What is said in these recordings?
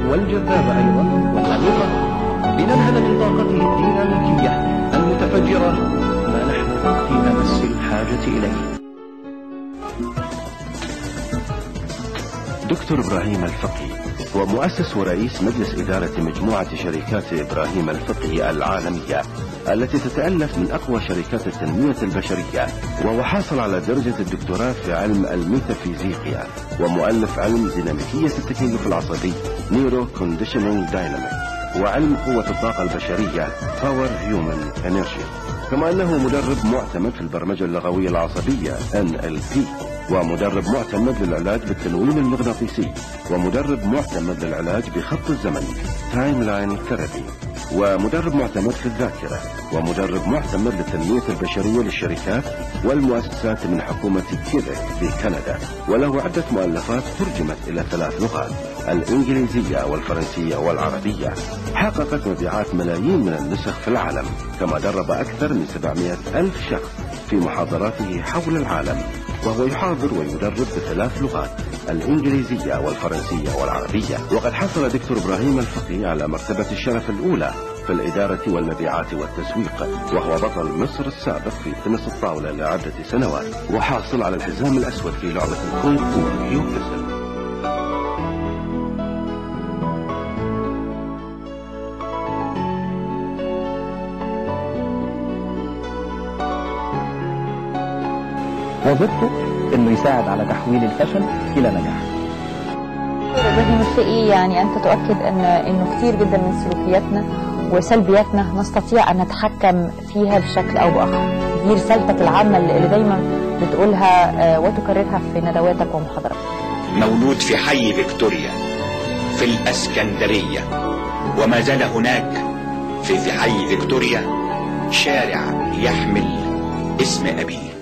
والجذابة أيضا والعميقة لننهل من طاقته الديناميكية المتفجرة ما نحن في أمس الحاجة إليه دكتور إبراهيم الفقي هو مؤسس ورئيس مجلس إدارة مجموعة شركات إبراهيم الفقي العالمية التي تتألف من أقوى شركات التنمية البشرية وهو حاصل على درجة الدكتوراه في علم الميتافيزيقيا ومؤلف علم ديناميكية التكيف العصبي نيرو كونديشنينج دايناميك وعلم قوة الطاقة البشرية Power Human Energy كما أنه مدرب معتمد في البرمجة اللغوية العصبية NLP ومدرب معتمد للعلاج بالتنويم المغناطيسي ومدرب معتمد للعلاج بخط الزمن تايم لاين ثيرابي ومدرب معتمد في الذاكرة ومدرب معتمد للتنمية البشرية للشركات والمؤسسات من حكومة كيبك في كندا وله عدة مؤلفات ترجمت إلى ثلاث لغات الإنجليزية والفرنسية والعربية حققت مبيعات ملايين من النسخ في العالم كما درب أكثر من 700 ألف شخص في محاضراته حول العالم وهو يحاضر ويدرب بثلاث لغات الإنجليزية والفرنسية والعربية وقد حصل دكتور إبراهيم الفقي على مرتبة الشرف الأولى في الإدارة والمبيعات والتسويق وهو بطل مصر السابق في تنس الطاولة لعدة سنوات وحاصل على الحزام الأسود في لعبة الكونغ فو يوكسل وظيفته انه يساعد على تحويل الفشل الى نجاح ابراهيم الفقي يعني انت تؤكد ان انه كثير جدا من سلوكياتنا وسلبياتنا نستطيع ان نتحكم فيها بشكل او باخر دي رسالتك العامه اللي دايما بتقولها آه، وتكررها في ندواتك ومحاضراتك مولود في حي فيكتوريا في الاسكندريه وما زال هناك في في حي فيكتوريا شارع يحمل اسم ابيه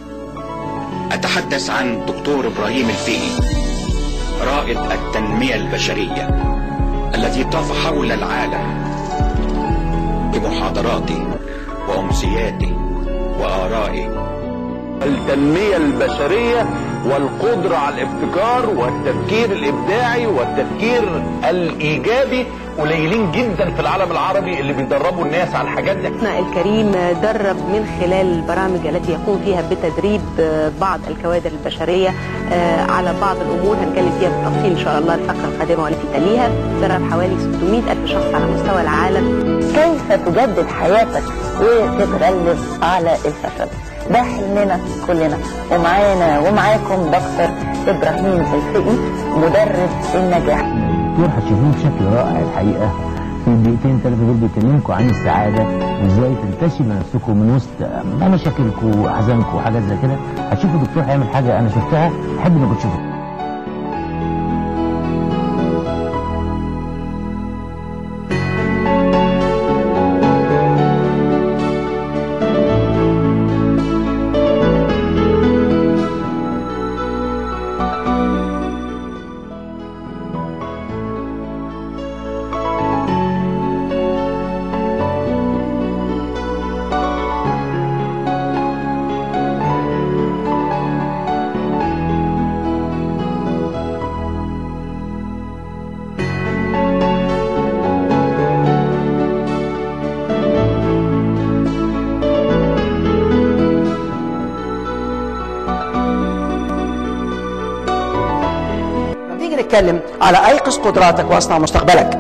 اتحدث عن دكتور ابراهيم الفقي رائد التنميه البشريه الذي طاف حول العالم بمحاضراته وامسياته وارائه التنمية البشرية والقدرة على الابتكار والتفكير الإبداعي والتفكير الإيجابي قليلين جدا في العالم العربي اللي بيدربوا الناس على الحاجات دي ضيفنا الكريم درب من خلال البرامج التي يقوم فيها بتدريب بعض الكوادر البشرية آه، على بعض الأمور هنتكلم فيها بالتفصيل إن شاء الله الفقرة القادمة والتي تليها درب حوالي 600 ألف شخص على مستوى العالم كيف تجدد حياتك وتتغلب على الفشل ده حلمنا كلنا ومعانا ومعاكم دكتور ابراهيم الفقي مدرب النجاح الدكتور هتشوفوه بشكل رائع الحقيقه في الدقيقتين ثلاثه دول بيكلمكم عن السعاده وازاي تنتشلوا نفسكم من وسط مشاكلكم واحزانكم وحاجات زي كده هتشوفوا الدكتور هيعمل حاجه انا شفتها احب انكم تشوفوها لما نيجي نتكلم على ايقظ قدراتك واصنع مستقبلك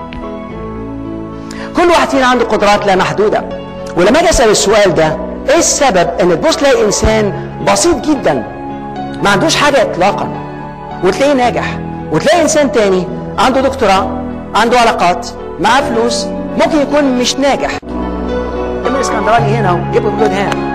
كل واحد فينا عنده قدرات لا محدوده ولما اجي اسال السؤال ده ايه السبب ان تبص تلاقي انسان بسيط جدا ما عندوش حاجه اطلاقا وتلاقيه ناجح وتلاقي انسان تاني عنده دكتوراه عنده علاقات معاه فلوس ممكن يكون مش ناجح من الاسكندراني هنا اهو جيبوا بلود هنا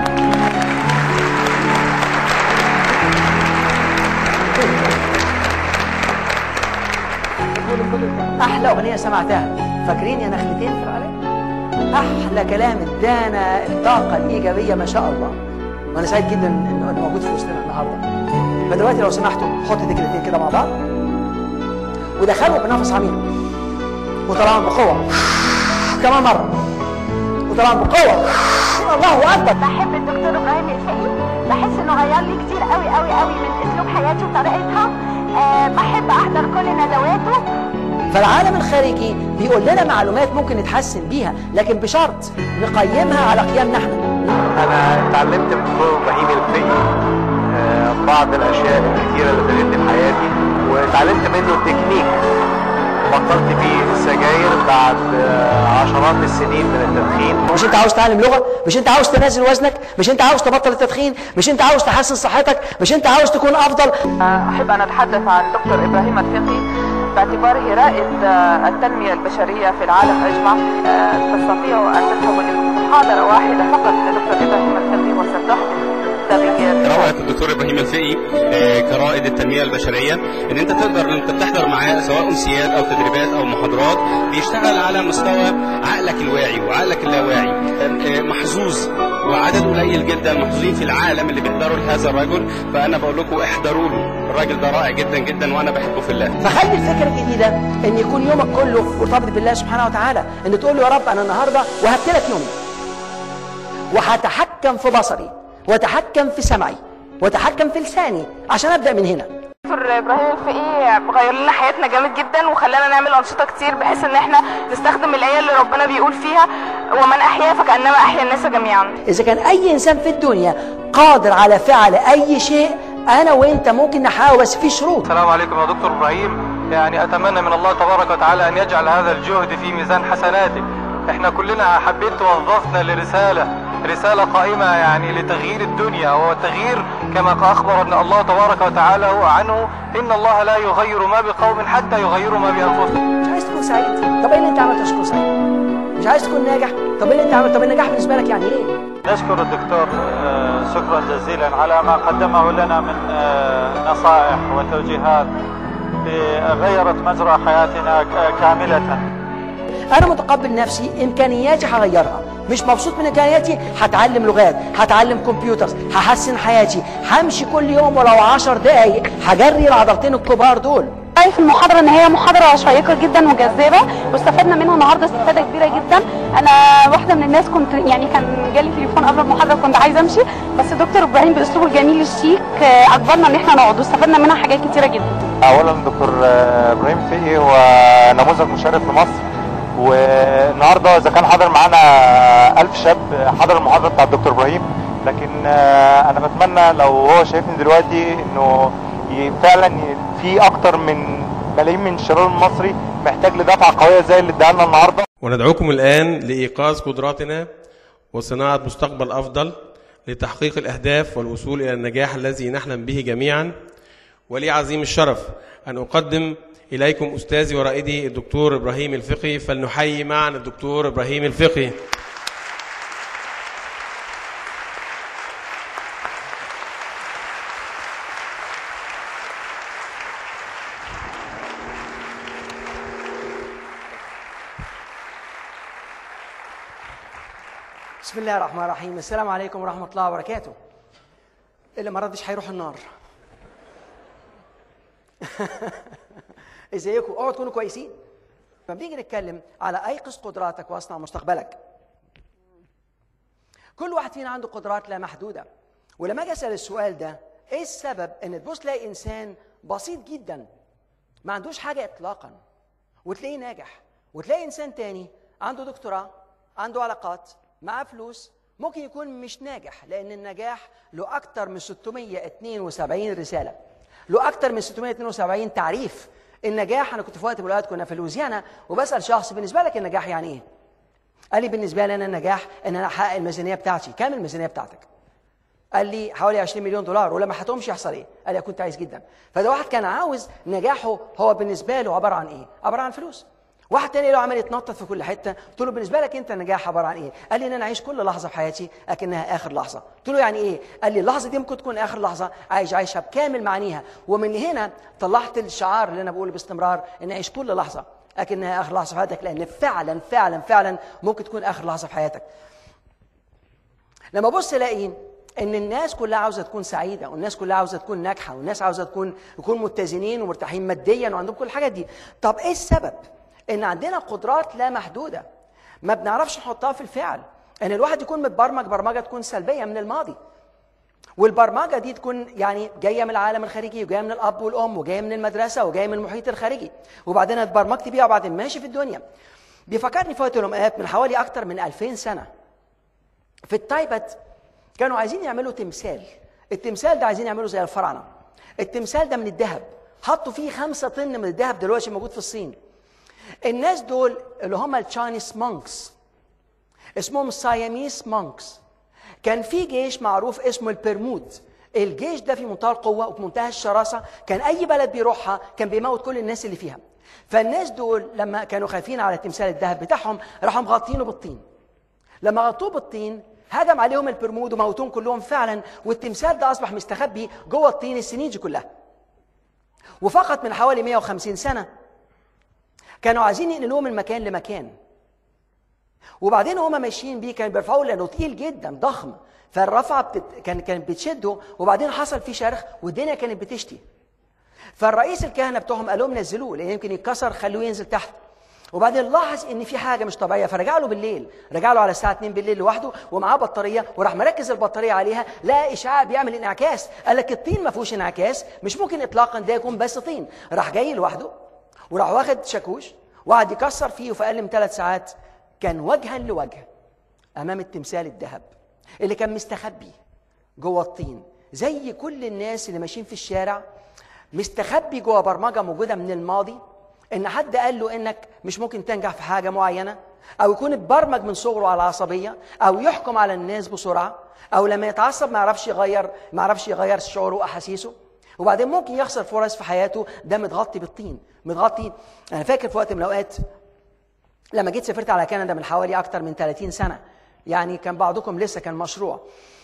احلى اغنيه سمعتها فاكرين يا نخلتين في العلاء احلى كلام ادانا الطاقه الايجابيه ما شاء الله وانا سعيد جدا انه إنه موجود في وسطنا النهارده فدلوقتي لو سمحتوا حط ايديك الاثنين كده مع بعض ودخلوا بنفس عميق وطلعهم بقوه كمان مره وطلعهم بقوه الله اكبر بحب الدكتور ابراهيم الفقي بحس انه غير لي كتير قوي قوي قوي من اسلوب حياتي وطريقتها أه بحب احضر كل ندواته فالعالم الخارجي بيقول لنا معلومات ممكن نتحسن بيها لكن بشرط نقيمها على قيامنا احنا انا اتعلمت من دكتور ابراهيم الفقي آه، بعض الاشياء الكثيره اللي فادتني في حياتي واتعلمت منه تكنيك بطلت بيه السجاير بعد آه، عشرات السنين من التدخين مش انت عاوز تعلم لغه مش انت عاوز تنزل وزنك مش انت عاوز تبطل التدخين مش انت عاوز تحسن صحتك مش انت عاوز تكون افضل أحب أن أتحدث عن دكتور إبراهيم الفقي باعتباره رائد آه، التنمية البشرية في العالم أجمع آه، تستطيع أن تذهب لمحاضرة واحدة فقط لدكتور إبراهيم الفقي وستحدث تغيير روعة الدكتور ابراهيم الفقي آه، كرائد التنمية البشرية ان انت تقدر انت بتحضر معاه سواء امسيات او تدريبات او محاضرات بيشتغل على مستوى عقلك الواعي وعقلك اللاواعي آه، محظوظ وعدد قليل جدا محظوظين في العالم اللي بيحضروا لهذا الرجل فانا بقول لكم احضروا له الراجل ده رائع جدا جدا وانا بحبه في الله فخلي الفكره الجديده ان يكون يومك كله مرتبط بالله سبحانه وتعالى ان تقول له يا رب انا النهارده وهبت لك يومي وهتحكم في بصري وتحكم في سمعي وتحكم في لساني عشان ابدا من هنا دكتور ابراهيم الفقي غير لنا حياتنا جامد جدا وخلانا نعمل انشطه كتير بحيث ان احنا نستخدم الايه اللي ربنا بيقول فيها ومن احيا فكانما احيا الناس جميعا اذا كان اي انسان في الدنيا قادر على فعل اي شيء انا وانت ممكن نحاول بس في شروط السلام عليكم يا دكتور ابراهيم يعني اتمنى من الله تبارك وتعالى ان يجعل هذا الجهد في ميزان حسناتك احنا كلنا حبيت توظفنا لرساله رساله قائمه يعني لتغيير الدنيا وتغيير كما اخبر ان الله تبارك وتعالى عنه ان الله لا يغير ما بقوم حتى يغيروا ما بانفسهم مش عايز تكون سعيد طب ايه اللي انت عملته عشان تكون سعيد مش عايز تكون ناجح طب ايه اللي انت عملته طب النجاح بالنسبه لك يعني ايه نشكر الدكتور آه، شكرا جزيلا على ما قدمه لنا من آه، نصائح وتوجيهات غيرت مجرى حياتنا ك- كاملة انا متقبل نفسي امكانياتي هغيرها مش مبسوط من امكانياتي هتعلم لغات هتعلم كمبيوترز هحسن حياتي همشي كل يوم ولو عشر دقايق هجري العضلتين الكبار دول في المحاضرة ان هي محاضرة شيقة جدا وجذابة واستفدنا منها النهاردة استفادة كبيرة جدا انا واحدة من الناس كنت يعني كان جالي تليفون قبل المحاضرة كنت عايزة امشي بس دكتور ابراهيم باسلوبه الجميل الشيك آه، اجبرنا ان احنا نقعد واستفدنا منها حاجات كتيرة جدا اولا دكتور آه، ابراهيم فقي هو نموذج مشرف لمصر والنهارده اذا كان حاضر معانا ألف شاب حضر المحاضره بتاع الدكتور ابراهيم لكن آه، انا بتمنى لو هو شايفني دلوقتي انه ي- فعلا ي- في اكتر من ملايين من الشباب المصري محتاج لدفعه قويه زي اللي اداها لنا النهارده وندعوكم الآن لإيقاظ قدراتنا وصناعة مستقبل أفضل لتحقيق الأهداف والوصول إلى النجاح الذي نحلم به جميعا ولي عظيم الشرف أن أقدم إليكم أستاذي ورائدي الدكتور إبراهيم الفقي فلنحيي معا الدكتور إبراهيم الفقي بسم الله الرحمن الرحيم السلام عليكم ورحمة الله وبركاته اللي ما ردش هيروح النار ازيكم اوعوا تكونوا كويسين لما بنيجي نتكلم على ايقظ قدراتك واصنع مستقبلك كل واحد فينا عنده قدرات لا محدوده ولما اجي اسال السؤال ده ايه السبب ان تبص تلاقي انسان بسيط جدا ما عندوش حاجه اطلاقا وتلاقيه ناجح وتلاقي انسان تاني عنده دكتوراه عنده علاقات معاه فلوس ممكن يكون مش ناجح لان النجاح له اكتر من 672 رساله له اكتر من 672 تعريف النجاح انا كنت في وقت من الاوقات كنا في لوزيانا وبسال شخص بالنسبه لك النجاح يعني ايه قال لي بالنسبه لي انا النجاح ان انا احقق الميزانيه بتاعتي كام الميزانيه بتاعتك قال لي حوالي 20 مليون دولار ولما هتقومش يحصل ايه؟ قال لي كنت عايز جدا فده واحد كان عاوز نجاحه هو بالنسبه له عباره عن ايه؟ عباره عن فلوس واحد تاني له عمال يتنطط في كل حته قلت له بالنسبه لك انت النجاح عباره عن ايه؟ قال لي ان انا اعيش كل لحظه في حياتي اكنها اخر لحظه قلت له يعني ايه؟ قال لي اللحظه دي ممكن تكون اخر لحظه عايش عايشها بكامل معانيها ومن هنا طلعت الشعار اللي انا بقوله باستمرار ان اعيش كل لحظه اكنها اخر لحظه في حياتك لان فعلا فعلا فعلا ممكن تكون اخر لحظه في حياتك لما ابص الاقي ان الناس كلها عاوزه تكون سعيده والناس كلها عاوزه تكون ناجحه والناس عاوزه تكون يكون متزنين ومرتاحين ماديا وعندهم كل الحاجات دي طب ايه السبب ان عندنا قدرات لا محدوده ما بنعرفش نحطها في الفعل ان الواحد يكون متبرمج برمجه تكون سلبيه من الماضي والبرمجه دي تكون يعني جايه من العالم الخارجي وجايه من الاب والام وجايه من المدرسه وجايه من المحيط الخارجي وبعدين اتبرمجت بيها وبعدين ماشي في الدنيا بيفكرني فوات الامهات من حوالي اكتر من 2000 سنه في التايبت كانوا عايزين يعملوا تمثال التمثال ده عايزين يعملوا زي الفراعنه التمثال ده من الذهب حطوا فيه خمسة طن من الذهب دلوقتي موجود في الصين الناس دول اللي هم التشاينيس مونكس اسمهم ساياميس مونكس كان في جيش معروف اسمه البرمود الجيش ده في منتهى القوة وفي منتهى الشراسة كان أي بلد بيروحها كان بيموت كل الناس اللي فيها فالناس دول لما كانوا خايفين على تمثال الذهب بتاعهم راحوا مغطينه بالطين لما غطوه بالطين هجم عليهم البرمود وموتوهم كلهم فعلا والتمثال ده اصبح مستخبي جوه الطين السنين دي كلها وفقط من حوالي 150 سنه كانوا عايزين ينقلوه من مكان لمكان وبعدين هما ماشيين بيه كانوا بيرفعوه لانه تقيل جدا ضخم فالرفعه بتت... كان كانت بتشده وبعدين حصل فيه شرخ والدنيا كانت بتشتي فالرئيس الكهنه بتوعهم قال لهم نزلوه لان يمكن يتكسر خلوه ينزل تحت وبعدين لاحظ ان في حاجه مش طبيعيه فرجع له بالليل رجع له على الساعه 2 بالليل لوحده ومعاه بطاريه وراح مركز البطاريه عليها لقى اشعاع بيعمل انعكاس قال لك الطين ما فيهوش انعكاس مش ممكن اطلاقا ده يكون بس طين راح جاي لوحده وراح واخد شاكوش وقعد يكسر فيه وفي اقل من ثلاث ساعات كان وجها لوجه امام التمثال الذهب اللي كان مستخبي جوه الطين زي كل الناس اللي ماشيين في الشارع مستخبي جوه برمجه موجوده من الماضي ان حد قال له انك مش ممكن تنجح في حاجه معينه او يكون اتبرمج من صغره على العصبيه او يحكم على الناس بسرعه او لما يتعصب ما يعرفش يغير ما يعرفش يغير شعوره واحاسيسه وبعدين ممكن يخسر فرص في حياته ده متغطي بالطين متغطي انا فاكر في وقت من الاوقات لما جيت سافرت على كندا من حوالي اكتر من 30 سنه يعني كان بعضكم لسه كان مشروع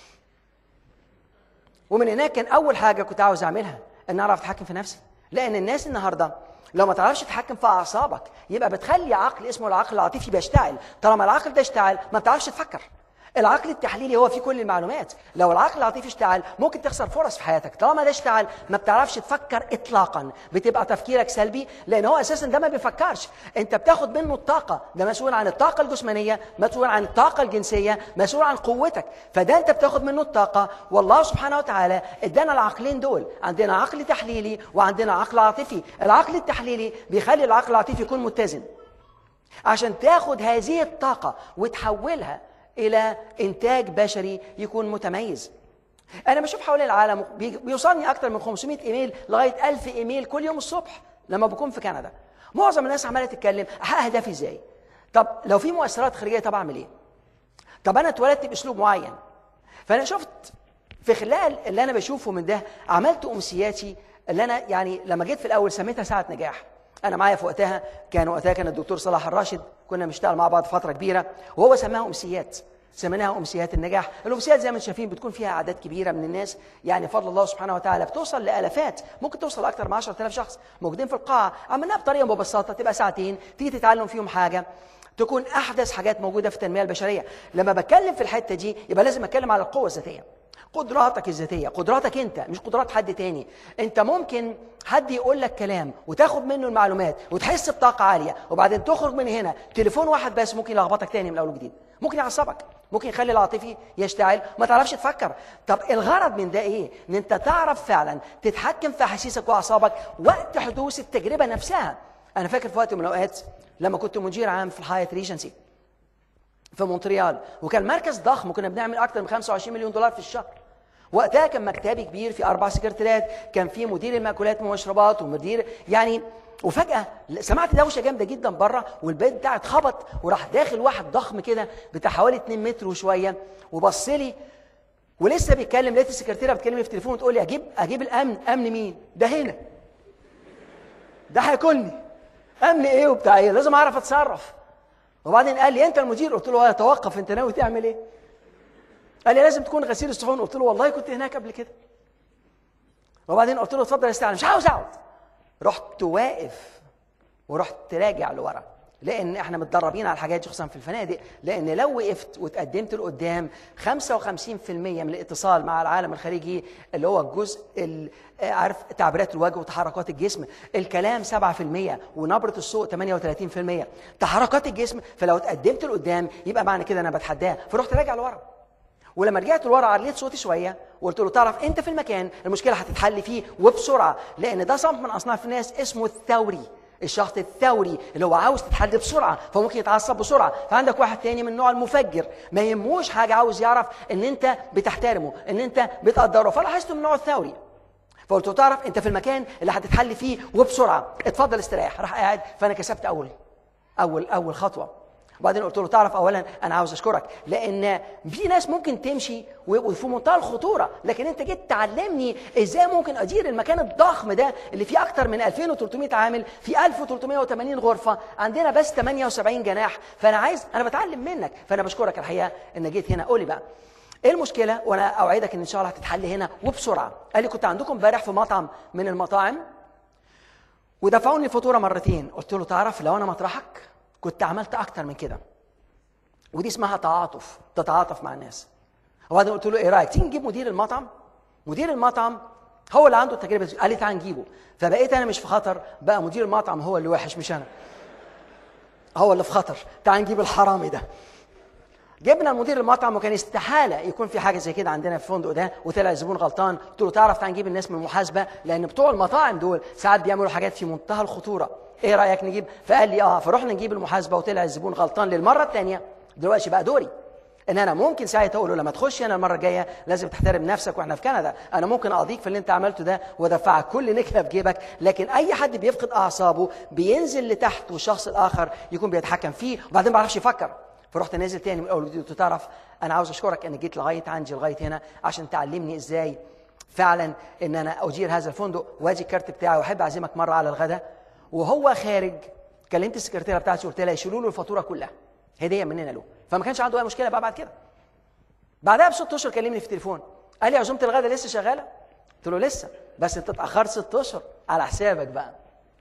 ومن هناك كان اول حاجه كنت عاوز اعملها ان اعرف اتحكم في نفسي لان الناس النهارده لو ما تعرفش تتحكم في اعصابك يبقى بتخلي عقل اسمه العقل العاطفي بيشتعل طالما العقل ده اشتعل ما بتعرفش تفكر العقل التحليلي هو فيه كل المعلومات لو العقل العاطفي اشتعل ممكن تخسر فرص في حياتك طالما ده اشتعل ما بتعرفش تفكر اطلاقا بتبقى تفكيرك سلبي لان هو اساسا ده ما بيفكرش انت بتاخد منه الطاقه ده مسؤول عن الطاقه الجسمانيه مسؤول عن الطاقه الجنسيه مسؤول عن قوتك فده انت بتاخد منه الطاقه والله سبحانه وتعالى ادانا العقلين دول عندنا عقل تحليلي وعندنا عقل عاطفي العقل التحليلي بيخلي العقل العاطفي يكون متزن عشان تاخد هذه الطاقه وتحولها الى انتاج بشري يكون متميز انا بشوف حوالين العالم بيوصلني اكتر من 500 ايميل لغايه 1000 ايميل كل يوم الصبح لما بكون في كندا معظم الناس عماله تتكلم احقق هدفي ازاي طب لو في مؤثرات خارجيه طب اعمل ايه طب انا اتولدت باسلوب معين فانا شفت في خلال اللي انا بشوفه من ده عملت امسياتي اللي انا يعني لما جيت في الاول سميتها ساعه نجاح انا معايا في وقتها كان وقتها كان الدكتور صلاح الراشد كنا بنشتغل مع بعض فتره كبيره وهو سماها امسيات سميناها امسيات النجاح الامسيات زي ما انتم شايفين بتكون فيها اعداد كبيره من الناس يعني فضل الله سبحانه وتعالى بتوصل لالافات ممكن توصل اكثر من 10000 شخص موجودين في القاعه عملناها بطريقه مبسطه تبقى ساعتين تيجي تتعلم فيهم حاجه تكون احدث حاجات موجوده في التنميه البشريه لما بتكلم في الحته دي يبقى لازم اتكلم على القوه الذاتيه قدراتك الذاتيه قدراتك انت مش قدرات حد تاني انت ممكن حد يقول لك كلام وتاخد منه المعلومات وتحس بطاقه عاليه وبعدين تخرج من هنا تليفون واحد بس ممكن يلخبطك تاني من اول وجديد ممكن يعصبك ممكن يخلي العاطفي يشتعل ما تعرفش تفكر طب الغرض من ده ايه ان انت تعرف فعلا تتحكم في احاسيسك واعصابك وقت حدوث التجربه نفسها انا فاكر في وقت من الاوقات لما كنت مدير عام في الحياه ريجنسي في مونتريال وكان مركز ضخم وكنا بنعمل اكثر من 25 مليون دولار في الشهر وقتها كان مكتبي كبير في اربع سكرتيرات كان في مدير المأكولات والمشروبات ومدير يعني وفجأة سمعت دوشة جامدة جدا بره والبيت بتاعي اتخبط وراح داخل واحد ضخم كده بتاع حوالي 2 متر وشوية وبص لي ولسه بيتكلم لقيت السكرتيرة بتكلمني في التليفون وتقول لي اجيب اجيب الامن امن مين؟ ده هنا ده هياكلني امن ايه وبتاع ايه؟ لازم اعرف اتصرف وبعدين قال لي انت المدير قلت له توقف انت ناوي تعمل ايه؟ قال لي لازم تكون غسيل الصحون قلت له والله كنت هناك قبل كده وبعدين قلت له اتفضل استعلم مش عاوز اقعد رحت واقف ورحت راجع لورا لان احنا متدربين على الحاجات دي خصوصا في الفنادق لان لو وقفت وتقدمت لقدام 55% من الاتصال مع العالم الخارجي اللي هو الجزء عارف تعبيرات الوجه وتحركات الجسم الكلام 7% ونبره الصوت 38% تحركات الجسم فلو اتقدمت لقدام يبقى معنى كده انا بتحداه فرحت راجع لورا ولما رجعت لورا عليت صوتي شويه وقلت له تعرف انت في المكان المشكله هتتحل فيه وبسرعه لان ده صنف من اصناف الناس اسمه الثوري الشخص الثوري اللي هو عاوز تتحل بسرعه فممكن يتعصب بسرعه فعندك واحد تاني من النوع المفجر ما يهموش حاجه عاوز يعرف ان انت بتحترمه ان انت بتقدره فلاحظته من النوع الثوري فقلت له تعرف انت في المكان اللي هتتحل فيه وبسرعه اتفضل استريح راح قاعد فانا كسبت اول اول اول خطوه وبعدين قلت له تعرف اولا انا عاوز اشكرك لان في ناس ممكن تمشي وفي منتهى الخطوره لكن انت جيت تعلمني ازاي ممكن ادير المكان الضخم ده اللي فيه اكتر من 2300 عامل في 1380 غرفه عندنا بس 78 جناح فانا عايز انا بتعلم منك فانا بشكرك الحقيقه ان جيت هنا قول لي بقى ايه المشكله وانا اوعدك ان ان شاء الله هتتحل هنا وبسرعه قال لي كنت عندكم امبارح في مطعم من المطاعم ودفعوني الفاتوره مرتين قلت له تعرف لو انا مطرحك كنت عملت اكتر من كده ودي اسمها تعاطف تتعاطف مع الناس وبعدين قلت له ايه رايك تيجي نجيب مدير المطعم مدير المطعم هو اللي عنده التجربه دي قال لي تعال نجيبه فبقيت انا مش في خطر بقى مدير المطعم هو اللي وحش مش انا هو اللي في خطر تعال نجيب الحرامي ده جبنا المدير المطعم وكان استحاله يكون في حاجه زي كده عندنا في الفندق ده وطلع الزبون غلطان قلت له تعرف تعال نجيب الناس من المحاسبه لان بتوع المطاعم دول ساعات بيعملوا حاجات في منتهى الخطوره ايه رايك نجيب فقال لي اه فرحنا نجيب المحاسبه وطلع الزبون غلطان للمره الثانيه دلوقتي بقى دوري ان انا ممكن ساعتها اقول له لما تخش هنا المره الجايه لازم تحترم نفسك واحنا في كندا انا ممكن اقضيك في اللي انت عملته ده وادفعك كل نكله في جيبك لكن اي حد بيفقد اعصابه بينزل لتحت والشخص الاخر يكون بيتحكم فيه وبعدين ما بيعرفش يفكر فرحت نازل تاني من اول وجديد قلت تعرف انا عاوز اشكرك انك جيت لغايه عندي لغايه هنا عشان تعلمني ازاي فعلا ان انا ادير هذا الفندق وادي الكارت بتاعي واحب اعزمك مره على الغداء وهو خارج كلمت السكرتيره بتاعتي قلت لها يشيلوا له الفاتوره كلها هديه مننا له فما كانش عنده اي مشكله بقى بعد كده بعدها بست اشهر كلمني في التليفون قال لي عزومه الغداء لسه شغاله قلت له لسه بس انت اتاخرت ست اشهر على حسابك بقى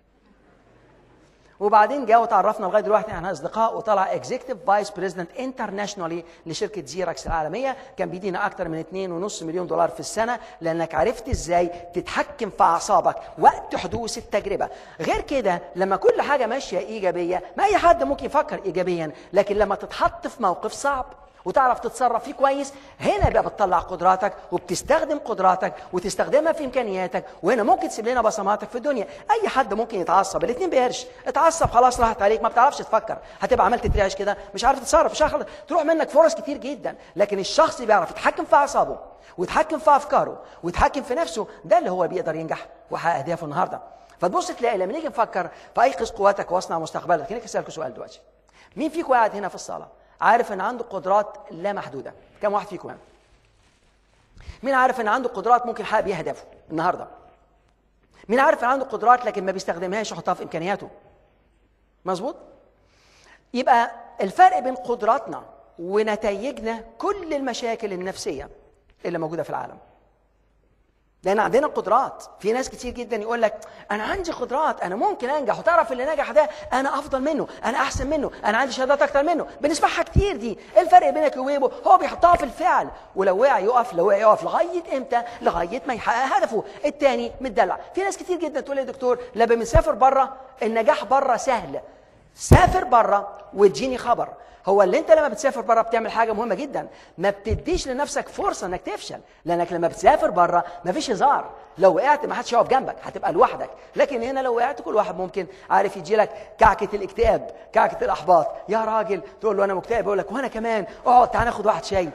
وبعدين جاء وتعرفنا لغايه دلوقتي احنا اصدقاء وطلع اكزيكتيف فايس بريزيدنت انترناشونالي لشركه زيراكس العالميه كان بيدينا اكثر من 2.5 مليون دولار في السنه لانك عرفت ازاي تتحكم في اعصابك وقت حدوث التجربه غير كده لما كل حاجه ماشيه ايجابيه ما اي حد ممكن يفكر ايجابيا لكن لما تتحط في موقف صعب وتعرف تتصرف فيه كويس هنا بقى بتطلع قدراتك وبتستخدم قدراتك وتستخدمها في امكانياتك وهنا ممكن تسيب لنا بصماتك في الدنيا اي حد ممكن يتعصب الاثنين بيهرش اتعصب خلاص راحت عليك ما بتعرفش تفكر هتبقى عملت تريش كده مش عارف تتصرف مش عارف تروح منك فرص كتير جدا لكن الشخص اللي بيعرف يتحكم في اعصابه ويتحكم في افكاره ويتحكم في نفسه ده اللي هو بيقدر ينجح ويحقق اهدافه النهارده فتبص تلاقي لما نيجي نفكر في ايقظ قواتك واصنع مستقبلك خليني اسالكم سؤال دلوقتي مين فيكم قاعد هنا في الصاله عارف ان عنده قدرات لا محدوده كم واحد فيكم يعني مين عارف ان عنده قدرات ممكن يحقق بيها هدفه النهارده مين عارف ان عنده قدرات لكن ما بيستخدمهاش يحطها في امكانياته مظبوط يبقى الفرق بين قدراتنا ونتائجنا كل المشاكل النفسيه اللي موجوده في العالم لان عندنا قدرات في ناس كتير جدا يقول لك انا عندي قدرات انا ممكن انجح وتعرف اللي نجح ده انا افضل منه انا احسن منه انا عندي شهادات اكتر منه بنسمعها كتير دي إيه الفرق بينك وبينه هو بيحطها في الفعل ولو وقع يقف لو وقع يقف لغايه امتى لغايه ما يحقق هدفه التاني متدلع في ناس كتير جدا تقول لي يا دكتور لما بنسافر بره النجاح بره سهل سافر بره وتجيني خبر هو اللي انت لما بتسافر بره بتعمل حاجه مهمه جدا ما بتديش لنفسك فرصه انك تفشل لانك لما بتسافر بره مفيش هزار لو وقعت ما حدش يقف جنبك هتبقى لوحدك لكن هنا لو وقعت كل واحد ممكن عارف يجي لك كعكه الاكتئاب كعكه الاحباط يا راجل تقول له انا مكتئب يقول لك وانا كمان اقعد تعالى ناخد واحد شاي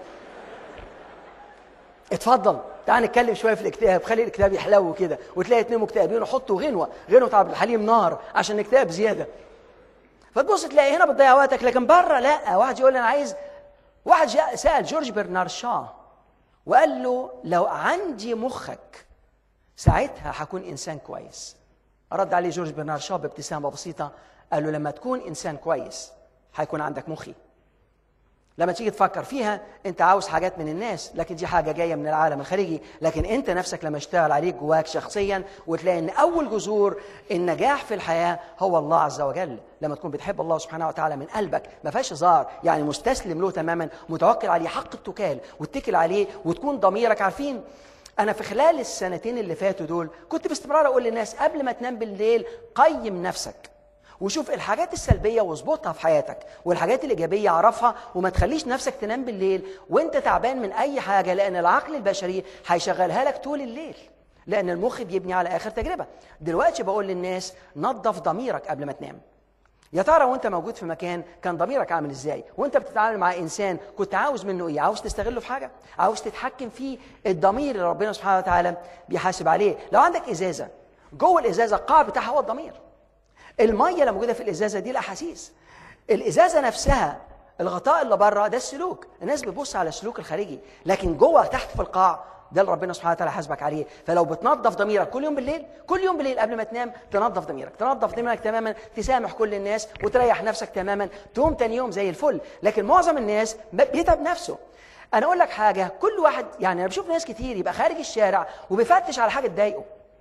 اتفضل تعال نتكلم شويه في الاكتئاب خلي الاكتئاب يحلو كده وتلاقي اتنين مكتئبين وحطوا غنوه غنوه عبد الحليم نار عشان نكتئب زياده فتبص تلاقي هنا بتضيع وقتك لكن بره لا واحد يقول لي انا عايز واحد جاء سال جورج برنارد شاه وقال له لو عندي مخك ساعتها هكون انسان كويس رد عليه جورج برنارد شاه بابتسامه بسيطه قال له لما تكون انسان كويس هيكون عندك مخي لما تيجي تفكر فيها انت عاوز حاجات من الناس لكن دي حاجه جايه من العالم الخارجي لكن انت نفسك لما اشتغل عليك جواك شخصيا وتلاقي ان اول جذور النجاح في الحياه هو الله عز وجل لما تكون بتحب الله سبحانه وتعالى من قلبك ما فيهاش هزار يعني مستسلم له تماما متوكل عليه حق التكال واتكل عليه وتكون ضميرك عارفين انا في خلال السنتين اللي فاتوا دول كنت باستمرار اقول للناس قبل ما تنام بالليل قيم نفسك وشوف الحاجات السلبيه واظبطها في حياتك والحاجات الايجابيه اعرفها وما تخليش نفسك تنام بالليل وانت تعبان من اي حاجه لان العقل البشري هيشغلها لك طول الليل لان المخ بيبني على اخر تجربه دلوقتي بقول للناس نظف ضميرك قبل ما تنام يا ترى وانت موجود في مكان كان ضميرك عامل ازاي وانت بتتعامل مع انسان كنت عاوز منه ايه عاوز تستغله في حاجه عاوز تتحكم في الضمير اللي ربنا سبحانه وتعالى بيحاسب عليه لو عندك ازازه جوه الازازه القاع بتاعها هو الضمير الميه اللي موجوده في الازازه دي الاحاسيس الازازه نفسها الغطاء اللي بره ده السلوك الناس بتبص على السلوك الخارجي لكن جوه تحت في القاع ده اللي ربنا سبحانه وتعالى حاسبك عليه فلو بتنظف ضميرك كل يوم بالليل كل يوم بالليل قبل ما تنام تنظف ضميرك تنظف ضميرك تماما تسامح كل الناس وتريح نفسك تماما تقوم تاني يوم زي الفل لكن معظم الناس بيتعب نفسه انا اقول لك حاجه كل واحد يعني انا بشوف ناس كتير يبقى خارج الشارع وبيفتش على حاجه تضايقه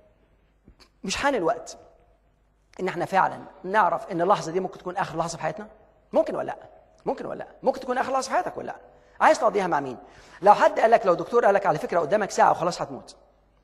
مش حان الوقت ان احنا فعلا نعرف ان اللحظه دي ممكن تكون اخر لحظه في حياتنا ممكن ولا لا ممكن ولا لا ممكن تكون اخر لحظه في حياتك ولا لا عايز تقضيها مع مين لو حد قال لك لو دكتور قال لك على فكره قدامك ساعه وخلاص هتموت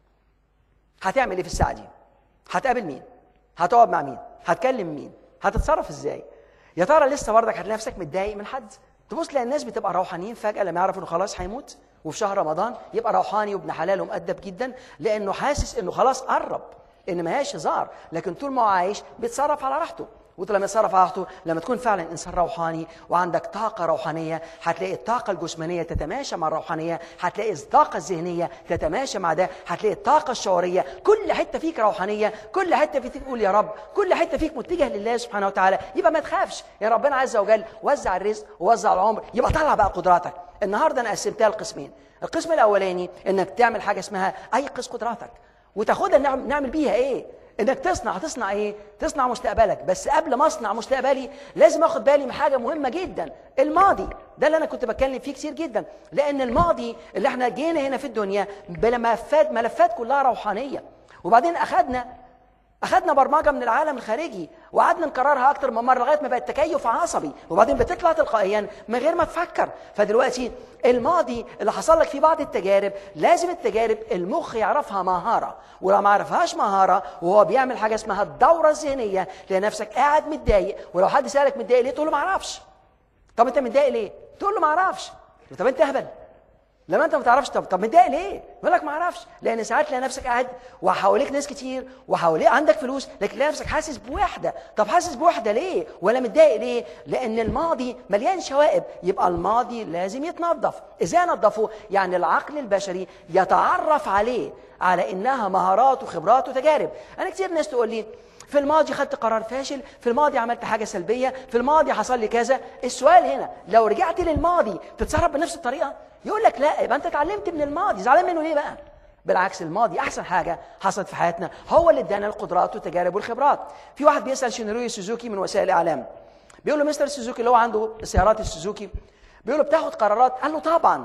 هتعمل ايه في الساعه دي هتقابل مين هتقعد مع مين هتكلم مين هتتصرف ازاي يا ترى لسه برضك هتلاقي نفسك متضايق من حد تبص تلاقي الناس بتبقى روحانيين فجاه لما يعرف انه خلاص هيموت وفي شهر رمضان يبقى روحاني وابن حلال ومؤدب جدا لانه حاسس انه خلاص قرب ان ما هياش هزار لكن طول ما هو عايش بيتصرف على راحته وانت لما تصرف على راحته لما تكون فعلا انسان روحاني وعندك طاقه روحانيه هتلاقي الطاقه الجسمانيه تتماشى مع الروحانيه هتلاقي الطاقه الذهنيه تتماشى مع ده هتلاقي الطاقه الشعوريه كل حته فيك روحانيه كل حته فيك تقول يا رب كل حته فيك متجه لله سبحانه وتعالى يبقى ما تخافش يا ربنا عز وجل وزع الرزق ووزع العمر يبقى طلع بقى قدراتك النهارده انا قسمتها لقسمين القسم الاولاني انك تعمل حاجه اسمها ايقظ قدراتك وتاخدها نعمل, نعمل بيها ايه انك تصنع تصنع ايه تصنع مستقبلك بس قبل ما اصنع مستقبلي لازم اخد بالي من حاجه مهمه جدا الماضي ده اللي انا كنت بتكلم فيه كتير جدا لان الماضي اللي احنا جينا هنا في الدنيا بملفات ملفات كلها روحانيه وبعدين اخدنا اخدنا برمجه من العالم الخارجي وقعدنا نكررها اكتر من مره لغايه ما بقت تكيف عصبي وبعدين بتطلع تلقائيا من غير ما تفكر فدلوقتي الماضي اللي حصل لك فيه بعض التجارب لازم التجارب المخ يعرفها مهاره ولو ما عرفهاش مهاره وهو بيعمل حاجه اسمها الدوره الذهنيه تلاقي نفسك قاعد متضايق ولو حد سالك متضايق ليه تقول له ما اعرفش طب انت متضايق ليه تقول له ما اعرفش طب انت اهبل لما انت ما تعرفش طب طب متضايق ليه؟ يقول لك ما اعرفش لان ساعات تلاقي نفسك قاعد وحواليك ناس كتير وحواليك عندك فلوس لكن تلاقي نفسك حاسس بوحده، طب حاسس بوحده ليه؟ ولا متضايق ليه؟ لان الماضي مليان شوائب يبقى الماضي لازم يتنظف، ازاي انضفه؟ يعني العقل البشري يتعرف عليه على انها مهارات وخبرات وتجارب، انا كتير ناس تقول لي في الماضي خدت قرار فاشل في الماضي عملت حاجه سلبيه في الماضي حصل لي كذا السؤال هنا لو رجعت للماضي تتصرف بنفس الطريقه يقول لك لا يبقى انت اتعلمت من الماضي زعلان منه ليه بقى بالعكس الماضي احسن حاجه حصلت في حياتنا هو اللي ادانا القدرات والتجارب والخبرات في واحد بيسال شينروي سوزوكي من وسائل الاعلام بيقول له مستر سوزوكي اللي هو عنده سيارات السوزوكي بيقول له بتاخد قرارات قال له طبعا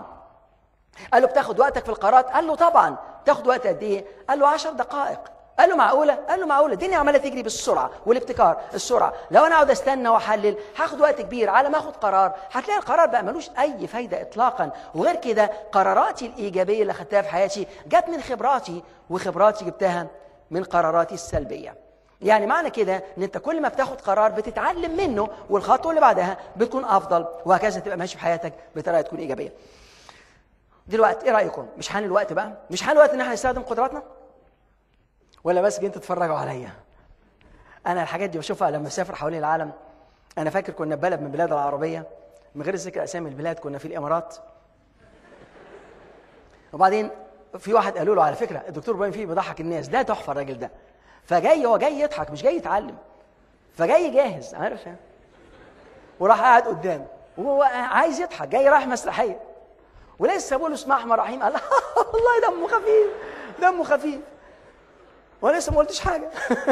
قال له بتاخد وقتك في القرارات قال له طبعا تاخد وقت قد ايه قال له 10 دقائق قال له معقوله قال له معقوله الدنيا عماله تجري بالسرعه والابتكار السرعه لو انا اقعد استنى واحلل هاخد وقت كبير على ما اخد قرار هتلاقي القرار بقى ملوش اي فايده اطلاقا وغير كده قراراتي الايجابيه اللي خدتها في حياتي جت من خبراتي وخبراتي جبتها من قراراتي السلبيه يعني معنى كده ان انت كل ما بتاخد قرار بتتعلم منه والخطوه اللي بعدها بتكون افضل وهكذا تبقى ماشي في حياتك بطريقه تكون ايجابيه دلوقتي ايه رايكم مش حان الوقت بقى مش حان الوقت ان احنا نستخدم قدراتنا ولا بس جايين تتفرجوا عليا انا الحاجات دي بشوفها لما اسافر حوالين العالم انا فاكر كنا في بلد من البلاد العربيه من غير ذكر اسامي البلاد كنا في الامارات وبعدين في واحد قالوا له على فكره الدكتور ابراهيم فيه بيضحك الناس ده تحفه الراجل ده فجاي هو جاي يضحك مش جاي يتعلم فجاي جاهز عارف يعني وراح قاعد قدام وهو عايز يضحك جاي رايح مسرحيه ولسه بقول له اسمع احمد رحيم قال والله دمه خفيف دمه خفيف وانا لسه ما قلتش حاجه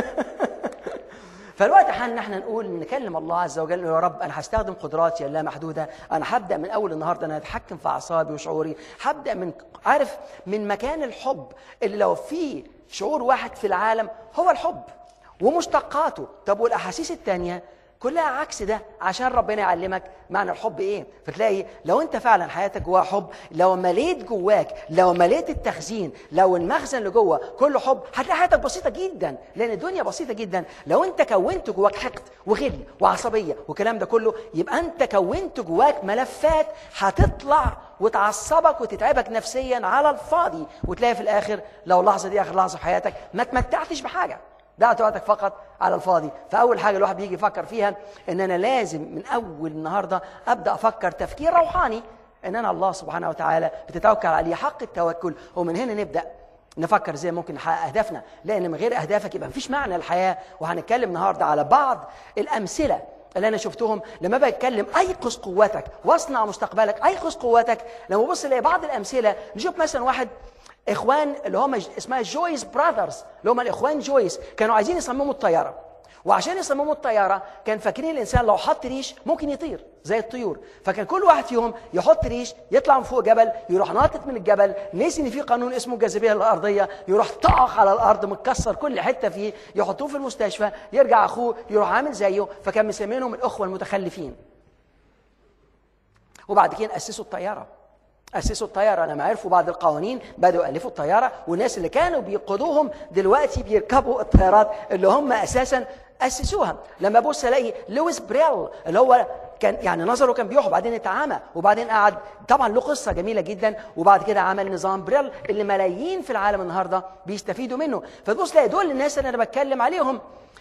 فالوقت حان ان احنا نقول نكلم الله عز وجل يا رب انا هستخدم قدراتي اللامحدوده انا هبدا من اول النهارده انا اتحكم في اعصابي وشعوري هبدا من عارف من مكان الحب اللي لو في شعور واحد في العالم هو الحب ومشتقاته طب والاحاسيس الثانيه كلها عكس ده عشان ربنا يعلمك معنى الحب ايه فتلاقي لو انت فعلا حياتك جواها حب لو مليت جواك لو مليت التخزين لو المخزن اللي جوه كله حب هتلاقي حياتك بسيطه جدا لان الدنيا بسيطه جدا لو انت كونت جواك حقد وغل وعصبيه والكلام ده كله يبقى انت كونت جواك ملفات هتطلع وتعصبك وتتعبك نفسيا على الفاضي وتلاقي في الاخر لو اللحظه دي اخر لحظه في حياتك ما تمتعتش بحاجه ضيعت وقتك فقط على الفاضي فاول حاجه الواحد بيجي يفكر فيها ان انا لازم من اول النهارده ابدا افكر تفكير روحاني ان انا الله سبحانه وتعالى بتتوكل عليه حق التوكل ومن هنا نبدا نفكر ازاي ممكن نحقق اهدافنا لان من غير اهدافك يبقى مفيش معنى الحياه وهنتكلم النهارده على بعض الامثله اللي انا شفتهم لما بتكلم ايقظ قوتك واصنع مستقبلك ايقظ قوتك لما ببص الاقي بعض الامثله نشوف مثلا واحد اخوان اللي هم اسمها جويس براذرز اللي هم الاخوان جويس كانوا عايزين يصمموا الطياره وعشان يصمموا الطياره كان فاكرين الانسان لو حط ريش ممكن يطير زي الطيور فكان كل واحد فيهم يحط ريش يطلع من فوق جبل يروح ناطط من الجبل نسي ان في قانون اسمه الجاذبيه الارضيه يروح طاق على الارض متكسر كل حته فيه يحطوه في المستشفى يرجع اخوه يروح عامل زيه فكان مسمينهم الاخوه المتخلفين وبعد كده اسسوا الطياره اسسوا الطياره لما عرفوا بعض القوانين بداوا يالفوا الطياره والناس اللي كانوا بيقودوهم دلوقتي بيركبوا الطيارات اللي هم اساسا اسسوها لما ابص الاقي لويس بريل اللي هو كان يعني نظره كان بيروح وبعدين اتعمى وبعدين قعد طبعا له قصه جميله جدا وبعد كده عمل نظام بريل اللي ملايين في العالم النهارده بيستفيدوا منه فتبص تلاقي دول الناس اللي انا بتكلم عليهم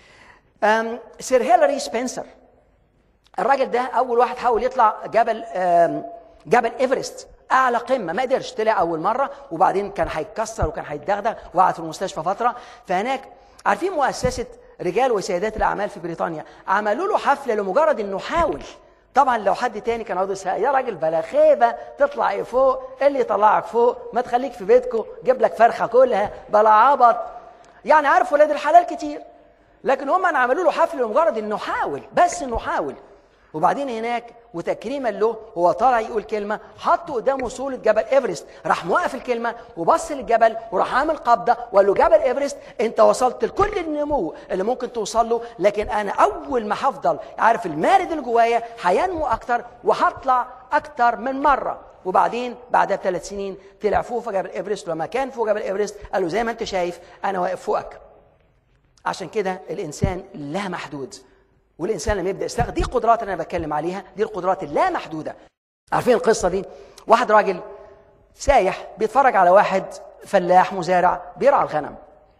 أم سير هيلاري سبنسر الراجل ده اول واحد حاول يطلع جبل أم جبل ايفرست اعلى قمه ما قدرش طلع اول مره وبعدين كان هيتكسر وكان هيتدغدغ وقعد في المستشفى فتره فهناك عارفين مؤسسه رجال وسيدات الاعمال في بريطانيا عملوا له حفله لمجرد انه حاول طبعا لو حد تاني كان عاوز يا راجل بلا خيبه تطلع ايه فوق اللي يطلعك فوق ما تخليك في بيتكم جيب لك فرخه كلها بلا عبط يعني عارف ولاد الحلال كتير لكن هم عملوا له حفله لمجرد انه حاول بس انه حاول وبعدين هناك وتكريما له هو طالع يقول كلمه حطوا قدامه صوره جبل ايفرست راح موقف الكلمه وبص للجبل وراح عامل قبضه وقال له جبل ايفرست انت وصلت لكل النمو اللي ممكن توصل له لكن انا اول ما هفضل عارف المارد اللي جوايا هينمو اكتر وهطلع اكتر من مره وبعدين بعدها بثلاث سنين طلع فوق جبل ايفرست ولما كان فوق جبل ايفرست قال له زي ما انت شايف انا واقف فوقك عشان كده الانسان لا محدود والانسان لما يبدا يستخدم دي القدرات اللي انا بتكلم عليها دي القدرات اللا محدوده عارفين القصه دي واحد راجل سايح بيتفرج على واحد فلاح مزارع بيرعى الغنم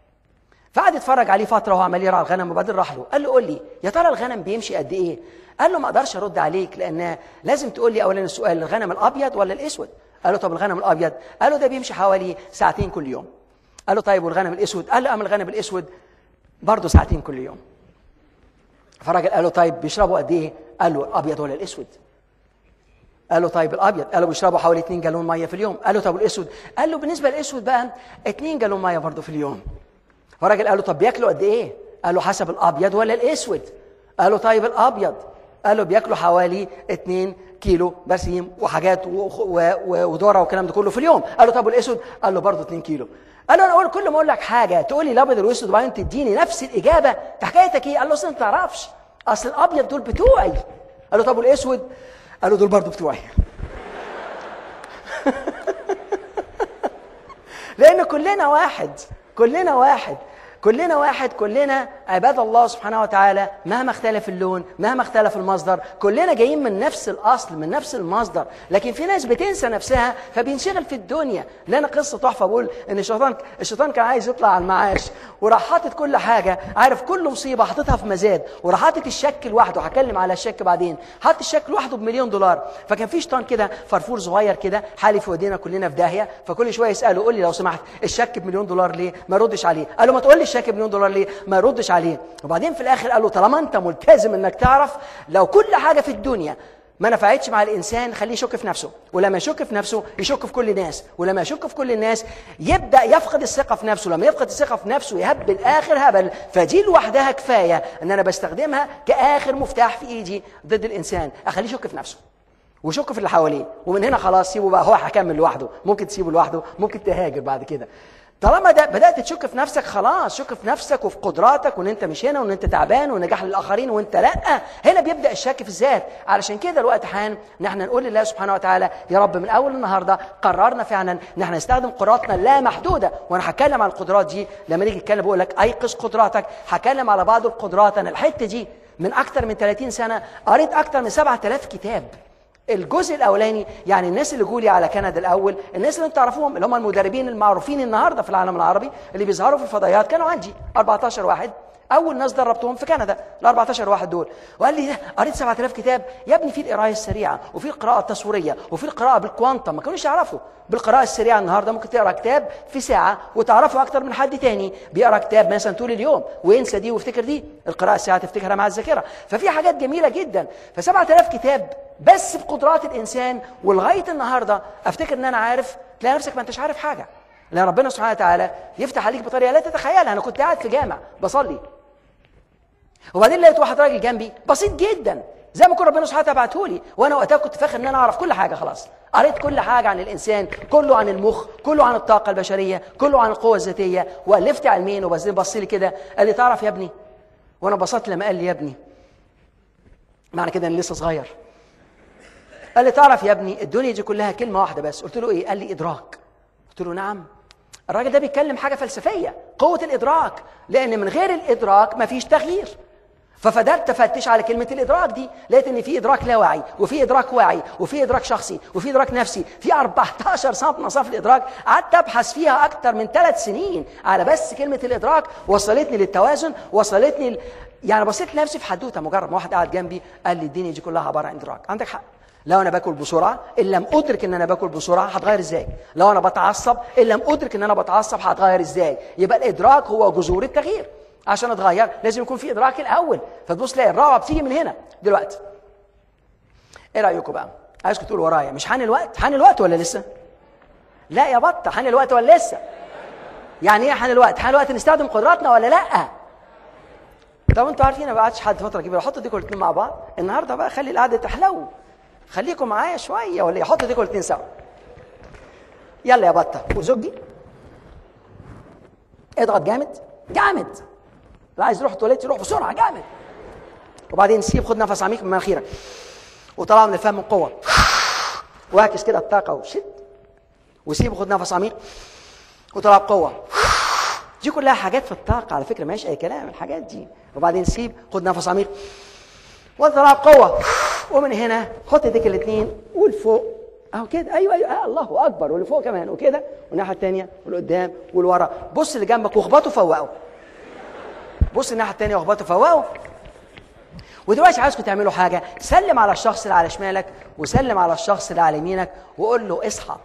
فقعد يتفرج عليه فتره وهو عمال يرعى الغنم وبعدين راح له قال له قول لي يا ترى الغنم بيمشي قد ايه قال له ما اقدرش ارد عليك لان لازم تقول لي اولا السؤال الغنم الابيض ولا الاسود قال له طب الغنم الابيض قال له ده بيمشي حوالي ساعتين كل يوم قال له طيب والغنم الاسود قال له اما الغنم الاسود برضه ساعتين كل يوم فالراجل قال له طيب بيشربوا قد ايه؟ قال له الابيض ولا الاسود؟ قال له طيب الابيض قال له بيشربوا حوالي 2 جالون ميه في اليوم قال له طب الاسود قال له بالنسبه للاسود بقى 2 جالون ميه برضه في اليوم فالراجل قال له طب بياكلوا قد ايه؟ قال له حسب الابيض ولا الاسود؟ قال له طيب الابيض قال له بياكلوا حوالي 2 كيلو برسيم وحاجات وذره والكلام ده كله في اليوم قال له طب والاسود؟ قال له برضه 2 كيلو قال له انا اقول كل ما اقول لك حاجه تقول لي الابيض والاسود وبعدين تديني نفس الاجابه في حكايتك ايه؟ قال له اصل انت ما تعرفش اصل الابيض دول بتوعي قال له طب والاسود؟ قال له دول برضه بتوعي لان كلنا واحد كلنا واحد كلنا واحد كلنا عباد الله سبحانه وتعالى مهما اختلف اللون مهما اختلف المصدر كلنا جايين من نفس الاصل من نفس المصدر لكن في ناس بتنسى نفسها فبينشغل في الدنيا لنا قصه تحفه بقول ان الشيطان الشيطان كان عايز يطلع على المعاش وراح حاطط كل حاجه عارف كل مصيبه حاططها في مزاد وراح حاطط الشك لوحده هكلم على الشك بعدين حاط الشك لوحده بمليون دولار فكان في شيطان كده فرفور صغير كده حالف ودينا كلنا في داهيه فكل شويه يساله قول لي لو سمحت الشك بمليون دولار ليه ما ردش عليه قال له ما تقول لي الشك بمليون دولار ليه ما يردش عليه وبعدين في الاخر قال له طالما انت ملتزم انك تعرف لو كل حاجه في الدنيا ما نفعتش مع الانسان خليه يشك في نفسه ولما يشك في نفسه يشك في كل الناس ولما يشك في كل الناس يبدا يفقد الثقه في نفسه لما يفقد الثقه في نفسه يهبل اخر هبل فدي لوحدها كفايه ان انا بستخدمها كاخر مفتاح في ايدي ضد الانسان اخليه يشك في نفسه وشك في اللي حواليه ومن هنا خلاص سيبه بقى هو هيكمل لوحده ممكن تسيبه لوحده ممكن تهاجر بعد كده طالما ده بدات تشك في نفسك خلاص شك في نفسك وفي قدراتك وان انت مش هنا وان انت تعبان ونجاح للاخرين وانت لا هنا بيبدا الشك في الذات علشان كده الوقت حان ان احنا نقول لله سبحانه وتعالى يا رب من اول النهارده قررنا فعلا ان احنا نستخدم قدراتنا اللامحدوده وانا هتكلم عن القدرات دي لما نيجي نتكلم بقول لك ايقظ قدراتك هتكلم على بعض القدرات انا الحته دي من اكتر من 30 سنه قريت اكتر من 7000 كتاب الجزء الاولاني يعني الناس اللي جولي على كندا الاول الناس اللي انتم تعرفوهم اللي هم المدربين المعروفين النهارده في العالم العربي اللي بيظهروا في الفضائيات كانوا عندي 14 واحد اول ناس دربتهم في كندا ال 14 واحد دول وقال لي ده قريت 7000 كتاب يا ابني في القرايه السريعه وفي القراءه التصويريه وفي القراءه بالكوانتم ما كانوش يعرفوا بالقراءه السريعه النهارده ممكن تقرا كتاب في ساعه وتعرفه اكتر من حد تاني بيقرا كتاب مثلا طول اليوم وينسى دي ويفتكر دي القراءه السريعه تفتكرها مع الذاكره ففي حاجات جميله جدا ف 7000 كتاب بس بقدرات الانسان ولغايه النهارده افتكر ان انا عارف تلاقي نفسك ما انتش عارف حاجه لان ربنا سبحانه وتعالى يفتح عليك بطريقه لا تتخيلها انا كنت قاعد في جامع بصلي وبعدين لقيت واحد راجل جنبي بسيط جدا زي ما كان ربنا سبحانه وتعالى بعته لي وانا وقتها كنت فاكر ان انا اعرف كل حاجه خلاص قريت كل حاجه عن الانسان كله عن المخ كله عن الطاقه البشريه كله عن القوه الذاتيه والفت علمين وبعدين بص لي كده قال لي تعرف يا ابني وانا بسطت لما قال لي يا ابني معنى كده اني لسه صغير قال لي تعرف يا ابني الدنيا دي كلها كلمه واحده بس قلت له ايه قال لي ادراك قلت له نعم الراجل ده بيتكلم حاجه فلسفيه قوه الادراك لان من غير الادراك مفيش تغيير ففضلت افتش على كلمه الادراك دي لقيت ان في ادراك لا واعي وفي ادراك واعي وفي ادراك شخصي وفي ادراك نفسي في 14 صنف مصاف الادراك قعدت ابحث فيها اكتر من ثلاث سنين على بس كلمه الادراك وصلتني للتوازن وصلتني ل... يعني بصيت لنفسي في حدوته مجرد ما واحد قاعد جنبي قال لي الدنيا دي كلها عباره عن ادراك عندك حق لو انا باكل بسرعه ان لم ادرك ان انا باكل بسرعه هتغير ازاي لو انا بتعصب ان لم ادرك ان انا بتعصب هتغير ازاي يبقى الادراك هو جذور التغيير عشان اتغير لازم يكون في ادراك الاول فتبص تلاقي الرغبه بتيجي من هنا دلوقتي ايه رايكم بقى عايزكم تقولوا ورايا مش حان الوقت حان الوقت ولا لسه لا يا بطه حان الوقت ولا لسه يعني ايه حان الوقت حان الوقت نستخدم قدراتنا ولا لا طب انتوا عارفين ما قعدش حد فتره كبيره حطوا ديكوا الاثنين مع بعض النهارده بقى خلي القعده تحلو خليكم معايا شويه ولا يحطوا ديكوا الاثنين سوا يلا يا بطه وزجي اضغط جامد جامد لا عايز يروح التواليت يروح بسرعه جامد وبعدين سيب خد نفس عميق من مناخيرك وطلع من الفم بقوه واعكس كده الطاقه وشد وسيب خد نفس عميق وطلع بقوه دي كلها حاجات في الطاقه على فكره ماشي اي كلام الحاجات دي وبعدين سيب خد نفس عميق وطلع بقوه ومن هنا حط ايديك الاثنين ولفوق اهو كده ايوه ايوه آه الله اكبر ولفوق كمان وكده والناحيه الثانيه ولقدام ولورا بص اللي جنبك واخبطه فوقه بص الناحيه الثانيه واخبطه فوقه ودلوقتي عايزكم تعملوا حاجه سلم على الشخص اللي على شمالك وسلم على الشخص اللي على يمينك وقول له اصحى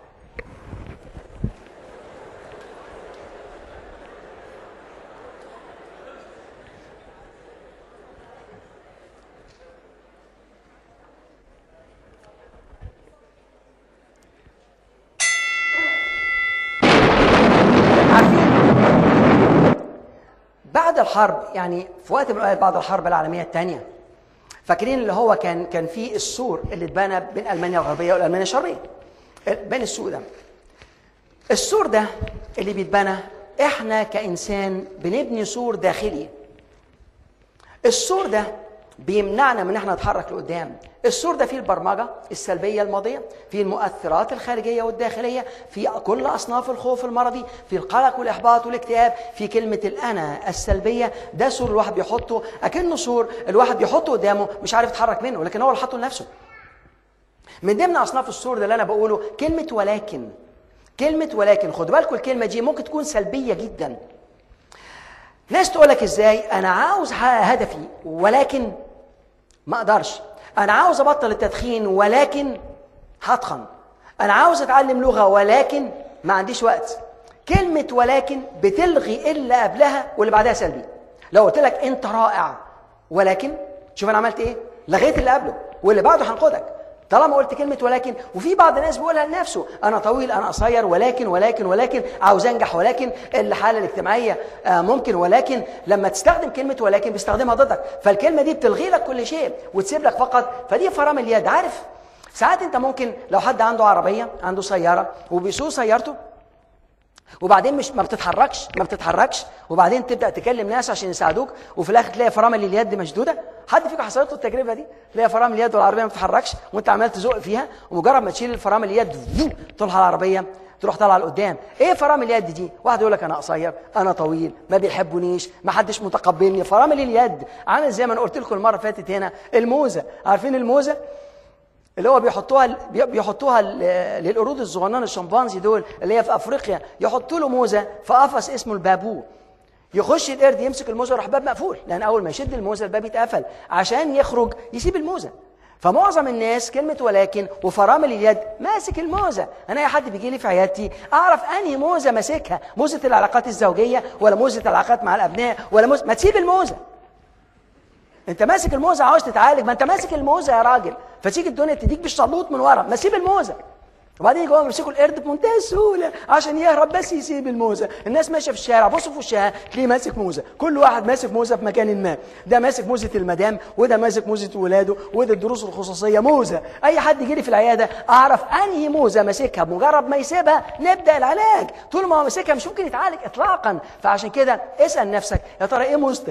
بعد الحرب يعني في وقت من الاوقات بعد الحرب العالميه الثانيه فاكرين اللي هو كان كان في السور اللي اتبنى بين المانيا الغربيه والمانيا الشرقيه بين السوق ده السور ده اللي بيتبنى احنا كانسان بنبني سور داخلي السور ده بيمنعنا من ان احنا نتحرك لقدام السور ده فيه البرمجه السلبيه الماضيه فيه المؤثرات الخارجيه والداخليه في كل اصناف الخوف المرضي في القلق والاحباط والاكتئاب في كلمه الانا السلبيه ده سور الواحد بيحطه اكنه سور الواحد بيحطه قدامه مش عارف يتحرك منه لكن هو اللي حاطه لنفسه من ضمن اصناف السور ده اللي انا بقوله كلمه ولكن كلمه ولكن خد بالكم الكلمه دي ممكن تكون سلبيه جدا ناس تقول لك ازاي انا عاوز احقق هدفي ولكن ما اقدرش انا عاوز ابطل التدخين ولكن هتخن انا عاوز اتعلم لغه ولكن ما عنديش وقت كلمه ولكن بتلغي اللي قبلها واللي بعدها سلبي لو قلت لك انت رائع ولكن شوف انا عملت ايه لغيت اللي قبله واللي بعده هنقودك طالما قلت كلمة ولكن وفي بعض الناس بيقولها لنفسه أنا طويل أنا قصير ولكن ولكن ولكن عاوز أنجح ولكن الحالة الاجتماعية آه ممكن ولكن لما تستخدم كلمة ولكن بيستخدمها ضدك فالكلمة دي بتلغي لك كل شيء وتسيب لك فقط فدي فرامل اليد عارف ساعات أنت ممكن لو حد عنده عربية عنده سيارة وبيسوق سيارته وبعدين مش ما بتتحركش ما بتتحركش وبعدين تبدا تكلم ناس عشان يساعدوك وفي الاخر تلاقي فرامل اليد مشدوده حد فيكم حصلت له التجربه دي تلاقي فرامل اليد والعربيه ما بتتحركش وانت عمال تزق فيها ومجرد ما تشيل الفرامل اليد فو، تروح على العربيه تروح طالعه لقدام ايه فرامل اليد دي واحد يقول لك انا قصير انا طويل ما بيحبونيش ما حدش متقبلني فرامل اليد عامل زي ما انا قلت لكم المره اللي فاتت هنا الموزه عارفين الموزه اللي هو بيحطوها بي- بيحطوها ل- للقرود الصغننه الشمبانزي دول اللي هي في افريقيا يحطوا له موزه في قفص اسمه البابو يخش القرد يمسك الموزه يروح الباب مقفول لان اول ما يشد الموزه الباب يتقفل عشان يخرج يسيب الموزه فمعظم الناس كلمة ولكن وفرامل اليد ماسك الموزة أنا أي حد بيجي لي في عيادتي أعرف أنهي موزة ماسكها موزة العلاقات الزوجية ولا موزة العلاقات مع الأبناء ولا موزة ما تسيب الموزة انت ماسك الموزه عاوز تتعالج ما انت ماسك الموزه يا راجل فتيجي الدنيا تديك بالشلوط من ورا ما سيب الموزه وبعدين يجوا يمسكوا القرد بمنتهى السهوله عشان يهرب بس يسيب الموزه الناس ماشيه في الشارع بصوا في وشها تلاقيه ماسك موزه كل واحد ماسك موزه في مكان ما ده ماسك موزه المدام وده ماسك موزه ولاده وده الدروس الخصوصيه موزه اي حد يجي لي في العياده اعرف انهي موزه ماسكها بمجرد ما يسيبها نبدا العلاج طول ما هو ماسكها مش ممكن يتعالج اطلاقا فعشان كده اسال نفسك يا ترى ايه موزتك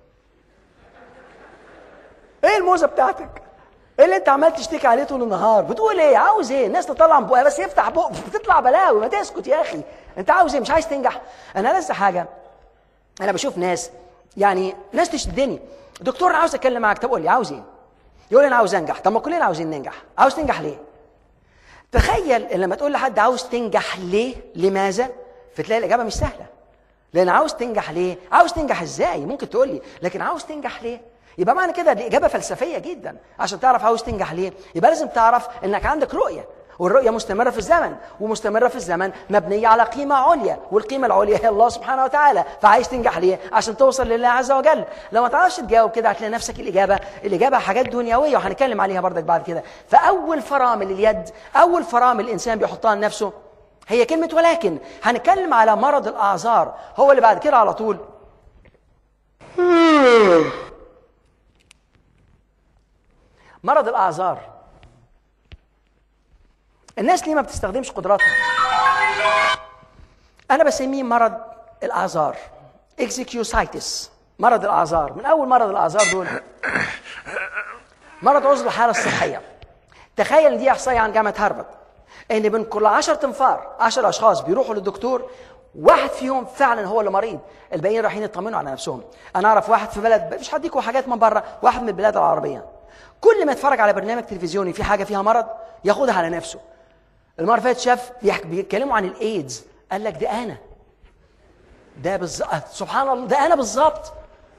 ايه الموزه بتاعتك ايه اللي انت عمال تشتكي عليه طول النهار بتقول ايه عاوز ايه الناس تطلع من بقها بس يفتح بق بتطلع بلاوي ما تسكت يا اخي انت عاوز ايه مش عايز تنجح انا لسه حاجه انا بشوف ناس يعني ناس تشدني دكتور انا عاوز اتكلم معاك طب قول لي عاوز ايه يقول لي انا عاوز انجح طب ما كلنا عاوزين ننجح عاوز تنجح ليه تخيل إن لما تقول لحد عاوز تنجح ليه لماذا فتلاقي الاجابه مش سهله لان عاوز تنجح ليه عاوز تنجح ازاي ممكن تقول لي لكن عاوز تنجح ليه يبقى معنى كده دي اجابه فلسفيه جدا عشان تعرف عاوز تنجح ليه يبقى لازم تعرف انك عندك رؤيه والرؤيه مستمره في الزمن ومستمره في الزمن مبنيه على قيمه عليا والقيمه العليا هي الله سبحانه وتعالى فعايز تنجح ليه عشان توصل لله عز وجل لو ما تعرفش تجاوب كده هتلاقي نفسك الاجابه الاجابه حاجات دنيويه وهنتكلم عليها برضك بعد كده فاول فرامل اليد اول فرامل الانسان بيحطها لنفسه هي كلمه ولكن هنتكلم على مرض الاعذار هو اللي بعد كده على طول مرض الاعذار الناس ليه ما بتستخدمش قدراتها انا بسميه مرض الاعذار اكزيكيوسايتس مرض الاعذار من اول مرض الاعذار دول مرض عذر الحاله الصحيه تخيل ان دي احصائيه عن جامعه هارفارد ان من كل 10 تنفار 10 اشخاص بيروحوا للدكتور واحد فيهم فعلا هو اللي مريض الباقيين رايحين يطمنوا على نفسهم انا اعرف واحد في بلد مش هديكوا حاجات من بره واحد من البلاد العربيه كل ما يتفرج على برنامج تلفزيوني في حاجه فيها مرض ياخدها على نفسه المره اللي فاتت شاف بيحك- بيتكلموا عن الايدز قال لك ده انا ده بالظبط سبحان الله ده انا بالظبط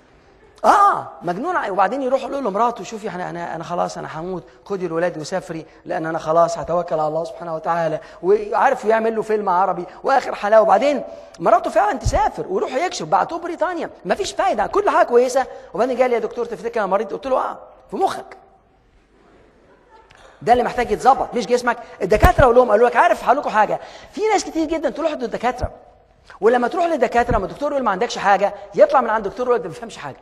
اه مجنون ع- وبعدين يروح يقول لمراته شوفي انا انا انا خلاص انا هموت خدي الولاد وسافري لان انا خلاص هتوكل على الله سبحانه وتعالى وعارف يعمل له فيلم عربي واخر حلاوه وبعدين مراته فعلا تسافر ويروح يكشف بعتوه بريطانيا مفيش فايده كل حاجه كويسه وبعدين جالي يا دكتور تفتكر انا مريض قلت له اه في مخك ده اللي محتاج يتظبط مش جسمك الدكاتره قالوا لهم قالوا لك عارف هقول لكم حاجه في ناس كتير جدا تروح عند الدكاتره ولما تروح للدكاتره لما الدكتور يقول ما عندكش حاجه يطلع من عند الدكتور يقول لك ده ما بيفهمش حاجه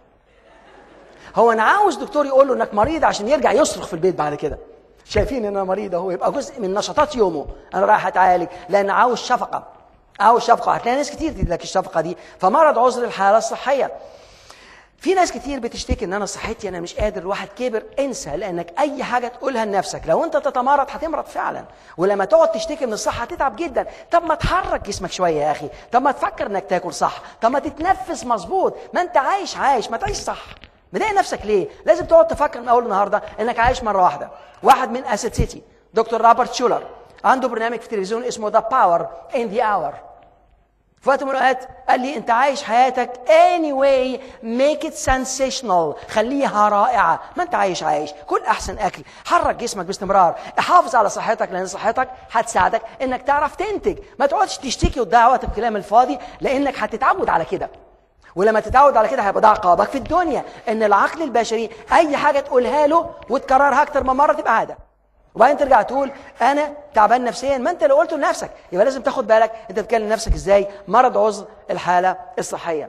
هو انا عاوز دكتور يقول له انك مريض عشان يرجع يصرخ في البيت بعد كده شايفين ان انا مريض اهو يبقى جزء من نشاطات يومه انا رايح اتعالج لان عاوز شفقه عاوز شفقه هتلاقي ناس كتير تدي لك الشفقه دي فمرض عذر الحاله الصحيه في ناس كتير بتشتكي ان انا صحتي انا مش قادر الواحد كبر انسى لانك اي حاجه تقولها لنفسك لو انت تتمرض هتمرض فعلا ولما تقعد تشتكي من الصحه هتتعب جدا طب ما تحرك جسمك شويه يا اخي طب ما تفكر انك تاكل صح طب ما تتنفس مظبوط ما انت عايش عايش ما تعيش صح مضايق نفسك ليه لازم تقعد تفكر من اول النهارده انك عايش مره واحده واحد من اسيد سيتي دكتور روبرت شولر عنده برنامج في التلفزيون اسمه ذا باور ان ذا اور في وقت من الاوقات قال لي انت عايش حياتك anyway make it sensational خليها رائعه ما انت عايش عايش كل احسن اكل حرك جسمك باستمرار احافظ على صحتك لان صحتك هتساعدك انك تعرف تنتج ما تقعدش تشتكي وتضيع وقت بالكلام الفاضي لانك هتتعود على كده ولما تتعود على كده هيبقى ده عقابك في الدنيا ان العقل البشري اي حاجه تقولها له وتكررها اكتر من مره تبقى عاده وبعدين ترجع تقول انا تعبان نفسيا ما انت اللي قلته لنفسك يبقى لازم تاخد بالك انت بتكلم نفسك ازاي مرض عذر الحاله الصحيه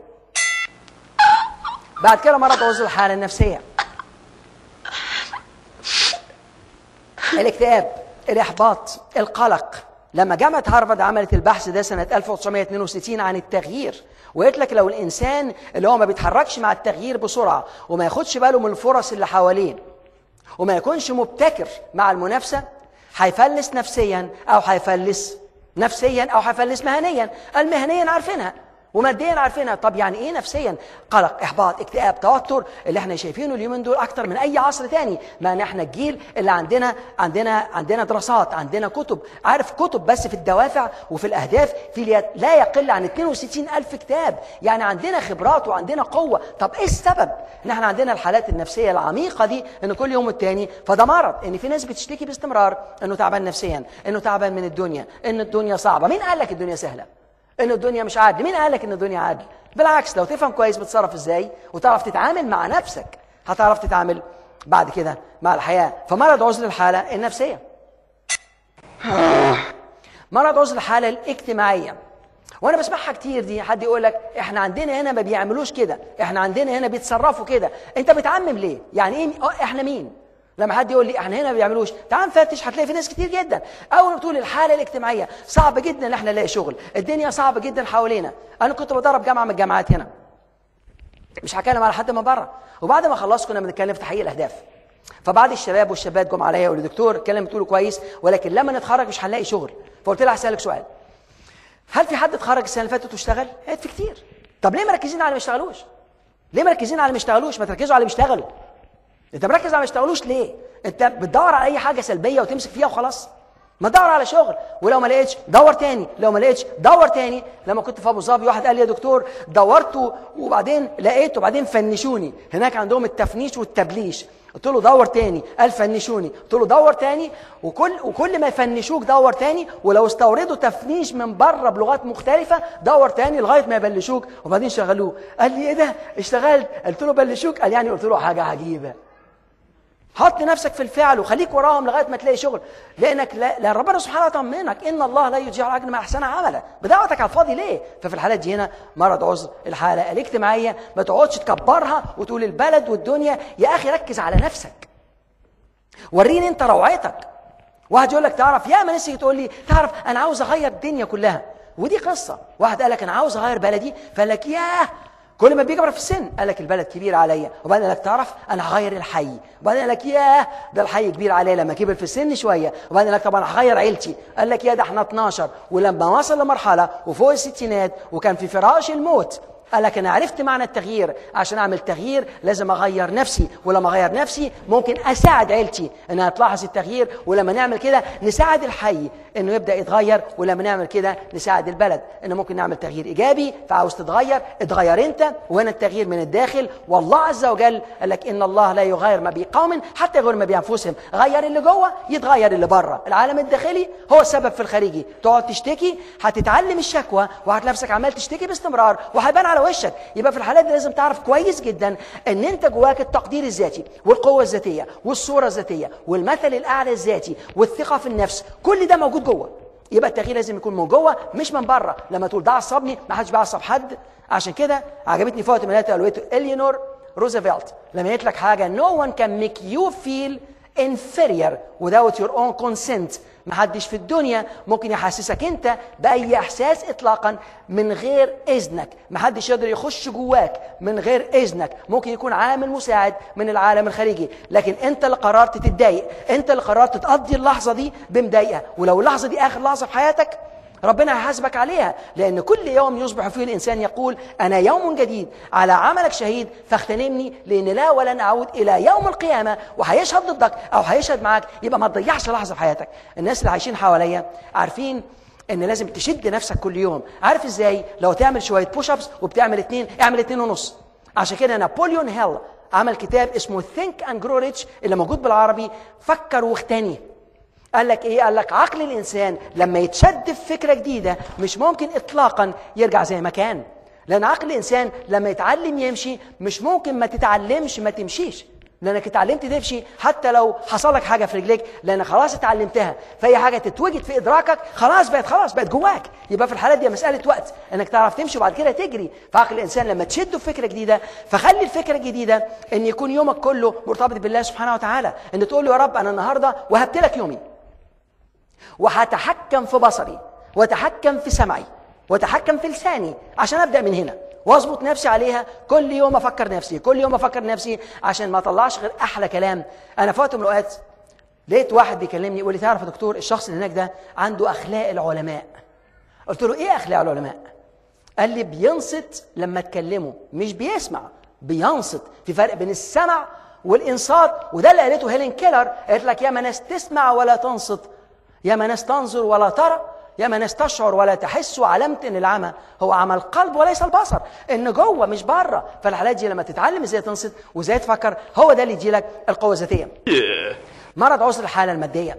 بعد كده مرض عذر الحاله النفسيه الاكتئاب الاحباط القلق لما جامعة هارفارد عملت البحث ده سنة 1962 عن التغيير وقالت لك لو الإنسان اللي هو ما بيتحركش مع التغيير بسرعة وما ياخدش باله من الفرص اللي حواليه وما يكونش مبتكر مع المنافسة هيفلس نفسيا أو هيفلس نفسيا أو هيفلس مهنيا المهنيا عارفينها وماديا عارفينها طب يعني ايه نفسيا قلق احباط اكتئاب توتر اللي احنا شايفينه اليومين دول اكتر من اي عصر تاني ما ان احنا الجيل اللي عندنا عندنا عندنا دراسات عندنا كتب عارف كتب بس في الدوافع وفي الاهداف في اليد لا يقل عن 62 الف كتاب يعني عندنا خبرات وعندنا قوه طب ايه السبب ان احنا عندنا الحالات النفسيه العميقه دي ان كل يوم والتاني فده مرض ان في ناس بتشتكي باستمرار انه تعبان نفسيا انه تعبان من الدنيا ان الدنيا صعبه مين قال لك الدنيا سهله ان الدنيا مش عادل مين قال لك ان الدنيا عادل بالعكس لو تفهم كويس بتتصرف ازاي وتعرف تتعامل مع نفسك هتعرف تتعامل بعد كده مع الحياه فمرض عذر الحاله النفسيه مرض عذر الحاله الاجتماعيه وانا بسمعها كتير دي حد يقول لك احنا عندنا هنا ما بيعملوش كده احنا عندنا هنا بيتصرفوا كده انت بتعمم ليه يعني ايه احنا مين لما حد يقول لي احنا هنا ما بيعملوش تعال نفتش هتلاقي في ناس كتير جدا اول ما تقول الحاله الاجتماعيه صعب جدا ان احنا نلاقي شغل الدنيا صعبه جدا حوالينا انا كنت بدرب جامعه من الجامعات هنا مش هتكلم على حد من بره وبعد ما خلصت كنا بنتكلم في تحقيق الاهداف فبعد الشباب والشابات جم عليا يقولوا دكتور الكلام بتقوله كويس ولكن لما نتخرج مش هنلاقي شغل فقلت لها هسالك سؤال هل في حد اتخرج السنه اللي فاتت واشتغل؟ قالت في كتير طب ليه مركزين على اللي ما اشتغلوش؟ ليه مركزين على اللي ما اشتغلوش؟ ما تركزوا على اللي بيشتغلوا انت مركز على ما اشتغلوش ليه انت بتدور على اي حاجه سلبيه وتمسك فيها وخلاص ما دور على شغل ولو ما لقيتش دور تاني لو ما لقيتش دور تاني لما كنت في ابو ظبي واحد قال لي يا دكتور دورت وبعدين لقيت وبعدين فنشوني هناك عندهم التفنيش والتبليش قلت له دور تاني قال فنشوني قلت له دور تاني وكل وكل ما يفنشوك دور تاني ولو استوردوا تفنيش من بره بلغات مختلفه دور تاني لغايه ما يبلشوك وبعدين شغلوه قال لي ايه ده اشتغلت قلت له بلشوك قال يعني قلت له حاجه عجيبه حط نفسك في الفعل وخليك وراهم لغايه ما تلاقي شغل لانك لا لان ربنا سبحانه طمنك ان الله لا يضيع اجر ما احسن عملا بدعوتك على الفاضي ليه ففي الحالات دي هنا مرض عذر الحاله الاجتماعيه ما تقعدش تكبرها وتقول البلد والدنيا يا اخي ركز على نفسك وريني انت روعتك واحد يقول لك تعرف يا ما نسي تقول لي تعرف انا عاوز اغير الدنيا كلها ودي قصه واحد قال لك انا عاوز اغير بلدي فقال لك ياه كل ما بيكبر في السن قال لك البلد كبير عليا وبعدين قال لك تعرف انا هغير الحي وبعدين قال لك ياه ده الحي كبير عليا لما كبر في السن شويه وبعدين قال لك طبعا هغير عيلتي قال لك يا ده احنا 12 ولما وصل لمرحله وفوق الستينات وكان في فراش الموت قال لك انا عرفت معنى التغيير عشان اعمل تغيير لازم اغير نفسي ولما اغير نفسي ممكن اساعد عيلتي انها تلاحظ التغيير ولما نعمل كده نساعد الحي انه يبدا يتغير ولما نعمل كده نساعد البلد انه ممكن نعمل تغيير ايجابي فعاوز تتغير اتغير انت وهنا التغيير من الداخل والله عز وجل قال لك ان الله لا يغير ما بقوم حتى يغير ما بانفسهم غير اللي جوه يتغير اللي بره العالم الداخلي هو السبب في الخارجي تقعد تشتكي هتتعلم الشكوى وهتلاقي نفسك عمال تشتكي باستمرار وهيبان على وشك يبقى في الحالات دي لازم تعرف كويس جدا ان انت جواك التقدير الذاتي والقوه الذاتيه والصوره الذاتيه والمثل الاعلى الذاتي والثقه في النفس كل ده موجود جوه يبقى التغيير لازم يكون من جوه مش من بره لما تقول ده عصبني ما حدش بيعصب حد عشان كده عجبتني فوق من قالته الينور روزفلت لما قالت لك حاجه no one can make you feel inferior without your own consent محدش في الدنيا ممكن يحسسك انت باي احساس اطلاقا من غير اذنك محدش يقدر يخش جواك من غير اذنك ممكن يكون عامل مساعد من العالم الخارجي لكن انت اللي قررت تتضايق انت اللي قررت تقضي اللحظه دي بمضايقه ولو اللحظه دي اخر لحظه في حياتك ربنا هيحاسبك عليها لأن كل يوم يصبح فيه الإنسان يقول أنا يوم جديد على عملك شهيد فاغتنمني لأن لا ولن أعود إلى يوم القيامة وهيشهد ضدك أو هيشهد معاك يبقى ما تضيعش لحظة في حياتك الناس اللي عايشين حواليا عارفين ان لازم تشد نفسك كل يوم عارف ازاي لو تعمل شويه بوش ابس وبتعمل اتنين اعمل اتنين ونص عشان كده نابليون هيل عمل كتاب اسمه ثينك اند جرو ريتش اللي موجود بالعربي فكر واغتني قال لك ايه قال لك عقل الانسان لما يتشد في فكره جديده مش ممكن اطلاقا يرجع زي ما كان لان عقل الانسان لما يتعلم يمشي مش ممكن ما تتعلمش ما تمشيش لانك اتعلمت تمشي حتى لو حصل لك حاجه في رجليك لان خلاص اتعلمتها فاي حاجه تتوجد في ادراكك خلاص بقت خلاص بقت جواك يبقى في الحالات دي مساله وقت انك تعرف تمشي وبعد كده تجري فعقل الانسان لما تشده في فكره جديده فخلي الفكره الجديده ان يكون يومك كله مرتبط بالله سبحانه وتعالى ان تقول له يا رب انا النهارده وهبت لك يومي وهتحكم في بصري واتحكم في سمعي واتحكم في لساني عشان ابدا من هنا واظبط نفسي عليها كل يوم افكر نفسي كل يوم افكر نفسي عشان ما اطلعش غير احلى كلام انا في وقت من الاوقات لقيت واحد بيكلمني يقول لي تعرف يا دكتور الشخص اللي هناك ده عنده اخلاق العلماء قلت له ايه اخلاق العلماء قال لي بينصت لما تكلمه مش بيسمع بينصت في فرق بين السمع والانصات وده اللي قالته هيلين كيلر قالت لك يا ما ناس تسمع ولا تنصت يا ما ناس تنظر ولا ترى يا ما ناس تشعر ولا تحس وعلامة ان العمى هو عمى القلب وليس البصر ان جوه مش بره فالحالات دي لما تتعلم ازاي تنصت وازاي تفكر هو ده اللي يجي لك القوه الذاتيه مرض عسر الحاله الماديه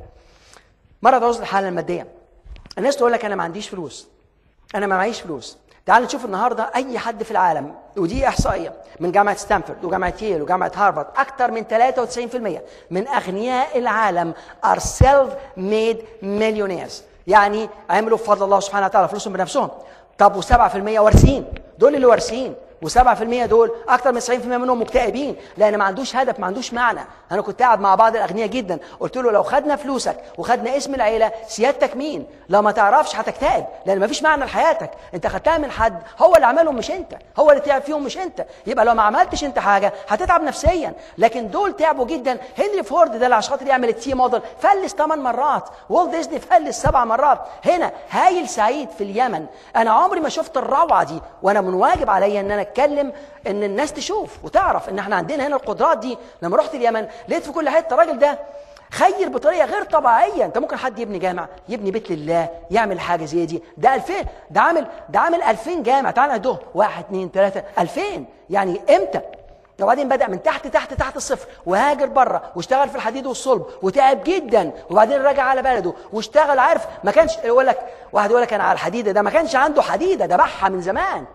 مرض عسر الحاله الماديه الناس تقول لك انا ما عنديش فلوس انا ما معيش فلوس تعال نشوف النهارده اي حد في العالم ودي احصائيه من جامعه ستانفورد وجامعه ييل وجامعه هارفارد اكثر من 93% من اغنياء العالم ار سيلف ميد مليونيرز يعني عملوا بفضل الله سبحانه وتعالى فلوسهم بنفسهم طب و7% وارثين دول اللي وارثين و7% دول اكتر من 90% منهم مكتئبين لان ما عندوش هدف ما عندوش معنى انا كنت قاعد مع بعض الاغنياء جدا قلت له لو خدنا فلوسك وخدنا اسم العيله سيادتك مين لو ما تعرفش هتكتئب لان ما فيش معنى لحياتك انت خدتها من حد هو اللي عملهم مش انت هو اللي تعب فيهم مش انت يبقى لو ما عملتش انت حاجه هتتعب نفسيا لكن دول تعبوا جدا هنري فورد ده اللي عشان خاطر يعمل التي موديل فلس 8 مرات والت ديزني فلس سبع مرات هنا هايل سعيد في اليمن انا عمري ما شفت الروعه دي وانا من واجب عليا ان انا اتكلم ان الناس تشوف وتعرف ان احنا عندنا هنا القدرات دي لما رحت اليمن لقيت في كل حته الراجل ده خير بطريقه غير طبيعيه انت ممكن حد يبني جامع يبني بيت لله يعمل حاجه زي دي ده 2000 ده عامل ده عامل 2000 جامع تعال نعدهم 1 2 3 2000 يعني امتى وبعدين بدا من تحت تحت تحت الصفر وهاجر بره واشتغل في الحديد والصلب وتعب جدا وبعدين رجع على بلده واشتغل عارف ما كانش يقول لك واحد يقول لك انا على الحديده ده ما كانش عنده حديده ده باعها من زمان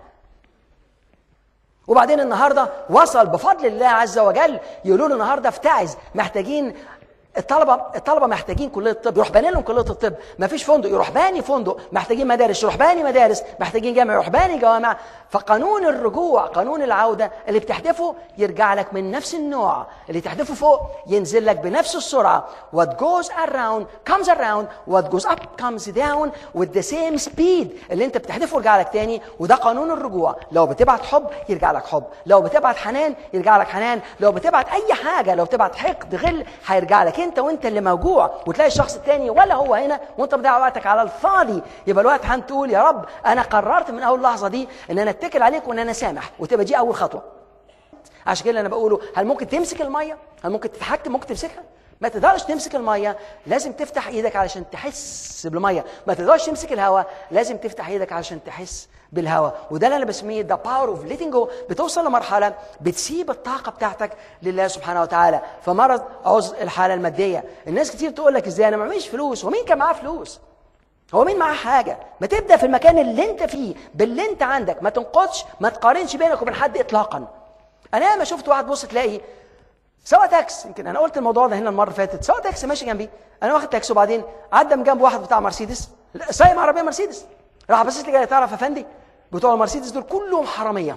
وبعدين النهارده وصل بفضل الله عز وجل يقولوا له النهارده افتعز محتاجين الطلبه الطلبه محتاجين كليه الطب يروح باني لهم كليه الطب ما فيش فندق يروح باني فندق محتاجين مدارس يروح باني مدارس محتاجين جامع يروح باني جوامع فقانون الرجوع قانون العوده اللي بتحدفه يرجع لك من نفس النوع اللي تحدفه فوق ينزل لك بنفس السرعه what goes around comes around what goes up comes down with the same speed اللي انت بتحدفه يرجع لك تاني وده قانون الرجوع لو بتبعت حب يرجع لك حب لو بتبعت حنان يرجع لك حنان لو بتبعت اي حاجه لو بتبعت حقد غل هيرجع لك انت وانت اللي موجوع وتلاقي الشخص التاني ولا هو هنا وانت بتضيع وقتك على الفاضي يبقى الوقت هنتقول يا رب انا قررت من اول لحظه دي ان انا اتكل عليك وان انا سامح وتبقى دي اول خطوه عشان كده انا بقوله هل ممكن تمسك الميه هل ممكن تتحكم ممكن تمسكها ما تقدرش تمسك الميه لازم تفتح ايدك علشان تحس بالميه ما تقدرش تمسك الهواء لازم تفتح ايدك علشان تحس بالهواء وده اللي انا بسميه ذا باور اوف ليتنج جو بتوصل لمرحله بتسيب الطاقه بتاعتك لله سبحانه وتعالى فمرض عذر الحاله الماديه الناس كتير تقول لك ازاي انا ما معيش فلوس ومين كان معاه فلوس هو مين معاه حاجة؟ ما تبدأ في المكان اللي أنت فيه باللي أنت عندك ما تنقضش ما تقارنش بينك وبين حد إطلاقا. أنا ما شفت واحد بص تلاقي سواء تاكس يمكن أنا قلت الموضوع ده هنا المرة اللي فاتت سواء تاكس ماشي جنبي أنا واخد تاكس وبعدين عدى من جنب واحد بتاع مرسيدس سايق عربية مرسيدس راح بصيت لي تعرف يا فندي بتوع المرسيدس دول كلهم حرامية.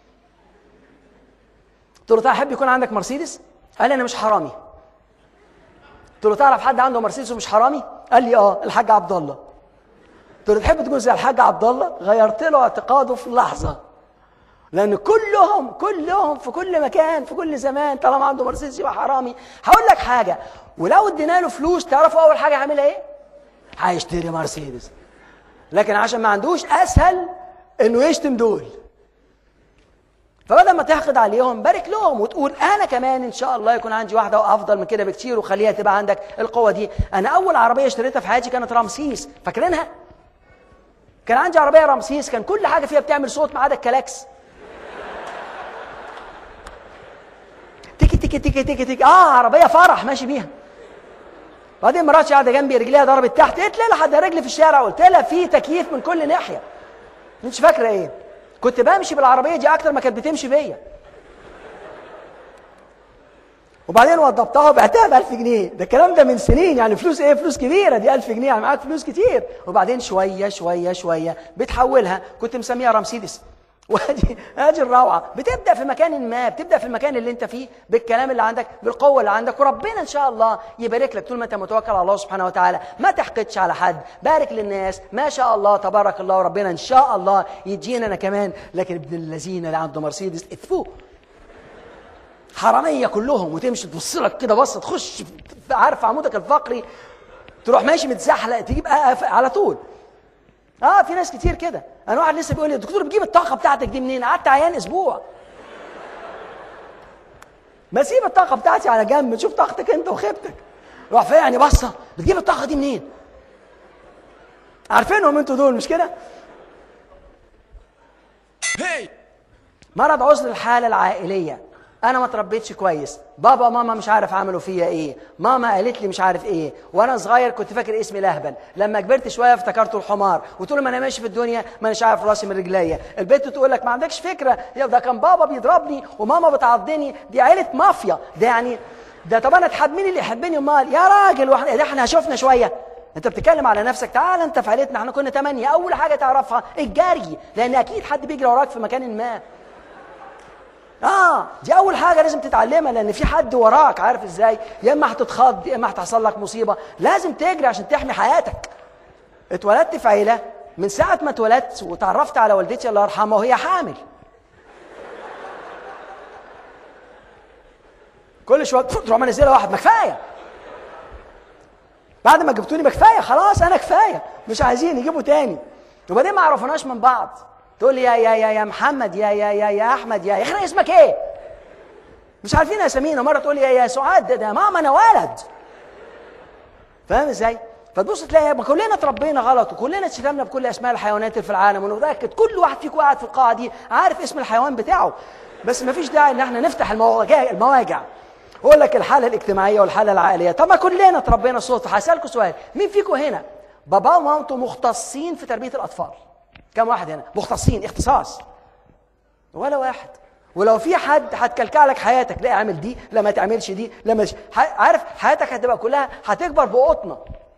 قلت له تعالى أحب يكون عندك مرسيدس؟ قال لي أنا مش حرامي. قلت له تعرف حد عنده مرسيدس ومش حرامي؟ قال لي اه الحاج عبد الله. قلت له تحب تكون زي الحاج عبد الله غيرت له اعتقاده في لحظه لان كلهم كلهم في كل مكان في كل زمان طالما عنده مرسيدس يبقى حرامي هقول لك حاجه ولو ادينا له فلوس تعرفوا اول حاجه هيعملها ايه هيشتري مرسيدس لكن عشان ما عندوش اسهل انه يشتم دول فبدل ما تحقد عليهم بارك لهم وتقول انا كمان ان شاء الله يكون عندي واحده وافضل من كده بكتير وخليها تبقى عندك القوه دي انا اول عربيه اشتريتها في حياتي كانت رمسيس فاكرينها كان عندي عربيه رمسيس كان كل حاجه فيها بتعمل صوت ما عدا الكلاكس تيكي تيكي تيكي تيكي تيكي اه عربيه فرح ماشي بيها بعدين مراتي قاعده جنبي رجليها ضربت تحت قلت لها حد رجلي في الشارع قلت لها في تكييف من كل ناحيه مش فاكره ايه كنت بمشي بالعربيه دي اكتر ما كانت بتمشي بيا وبعدين وضبطها وبعتها ب 1000 جنيه ده الكلام ده من سنين يعني فلوس ايه فلوس كبيره دي 1000 جنيه يعني معاك فلوس كتير وبعدين شويه شويه شويه بتحولها كنت مسميها رمسيدس وادي ادي الروعه بتبدا في مكان ما بتبدا في المكان اللي انت فيه بالكلام اللي عندك بالقوه اللي عندك وربنا ان شاء الله يبارك لك طول ما انت متوكل على الله سبحانه وتعالى ما تحقدش على حد بارك للناس ما شاء الله تبارك الله وربنا ان شاء الله يدينا انا كمان لكن ابن الذين اللي عنده مرسيدس اتفوه حراميه كلهم وتمشي تبص لك كده بصه تخش في- عارف عمودك الفقري تروح ماشي متزحلق تجيب آه على طول اه في ناس كتير كده انا واحد لسه بيقول لي الدكتور بتجيب الطاقه بتاعتك دي منين قعدت عيان اسبوع ما سيب الطاقه بتاعتي على جنب تشوف طاقتك انت وخيبتك روح فيا يعني بصه بتجيب الطاقه دي منين عارفينهم انتوا دول مش كده مرض عذر الحاله العائليه انا ما تربيتش كويس بابا وماما مش عارف عملوا فيا ايه ماما قالت لي مش عارف ايه وانا صغير كنت فاكر اسمي لهبل لما كبرت شويه افتكرته الحمار وطول ما انا ماشي في الدنيا ما اناش عارف راسي من رجليا البنت تقول لك ما عندكش فكره يا ده كان بابا بيضربني وماما بتعضني دي عيله مافيا ده يعني ده طب انا اتحد مين اللي يحبني امال يا راجل واحنا ده احنا شفنا شويه انت بتتكلم على نفسك تعال انت في عيلتنا احنا كنا ثمانيه اول حاجه تعرفها الجري لان اكيد حد بيجري وراك في مكان ما اه دي اول حاجه لازم تتعلمها لان في حد وراك عارف ازاي يا اما هتتخض يا اما هتحصل لك مصيبه لازم تجري عشان تحمي حياتك اتولدت في عيله من ساعه ما اتولدت وتعرفت على والدتي الله يرحمها وهي حامل كل شويه تروح منزله واحد ما كفايه بعد ما جبتوني ما كفايه خلاص انا كفايه مش عايزين يجيبوا تاني وبعدين ما عرفناش من بعض تقول لي يا يا يا يا محمد يا يا يا يا احمد يا يا اخي اسمك ايه مش عارفين اسامينا مره تقول لي يا يا سعاد ده, ده ماما انا ولد فاهم ازاي فتبص تلاقي ما كلنا اتربينا غلط وكلنا اتشتمنا بكل اسماء الحيوانات اللي في العالم ونتاكد كل واحد فيكم قاعد في القاعه دي عارف اسم الحيوان بتاعه بس ما فيش داعي ان احنا نفتح المواجع المواجع اقول لك الحاله الاجتماعيه والحاله العائليه طب ما كلنا اتربينا صوت هسالكم سؤال مين فيكم هنا بابا ومامته مختصين في تربيه الاطفال كم واحد هنا مختصين اختصاص ولا واحد ولو في حد هتكلكع لك حياتك لا اعمل دي لا ما تعملش دي لا مش ح- عارف حياتك هتبقى كلها هتكبر بقطنه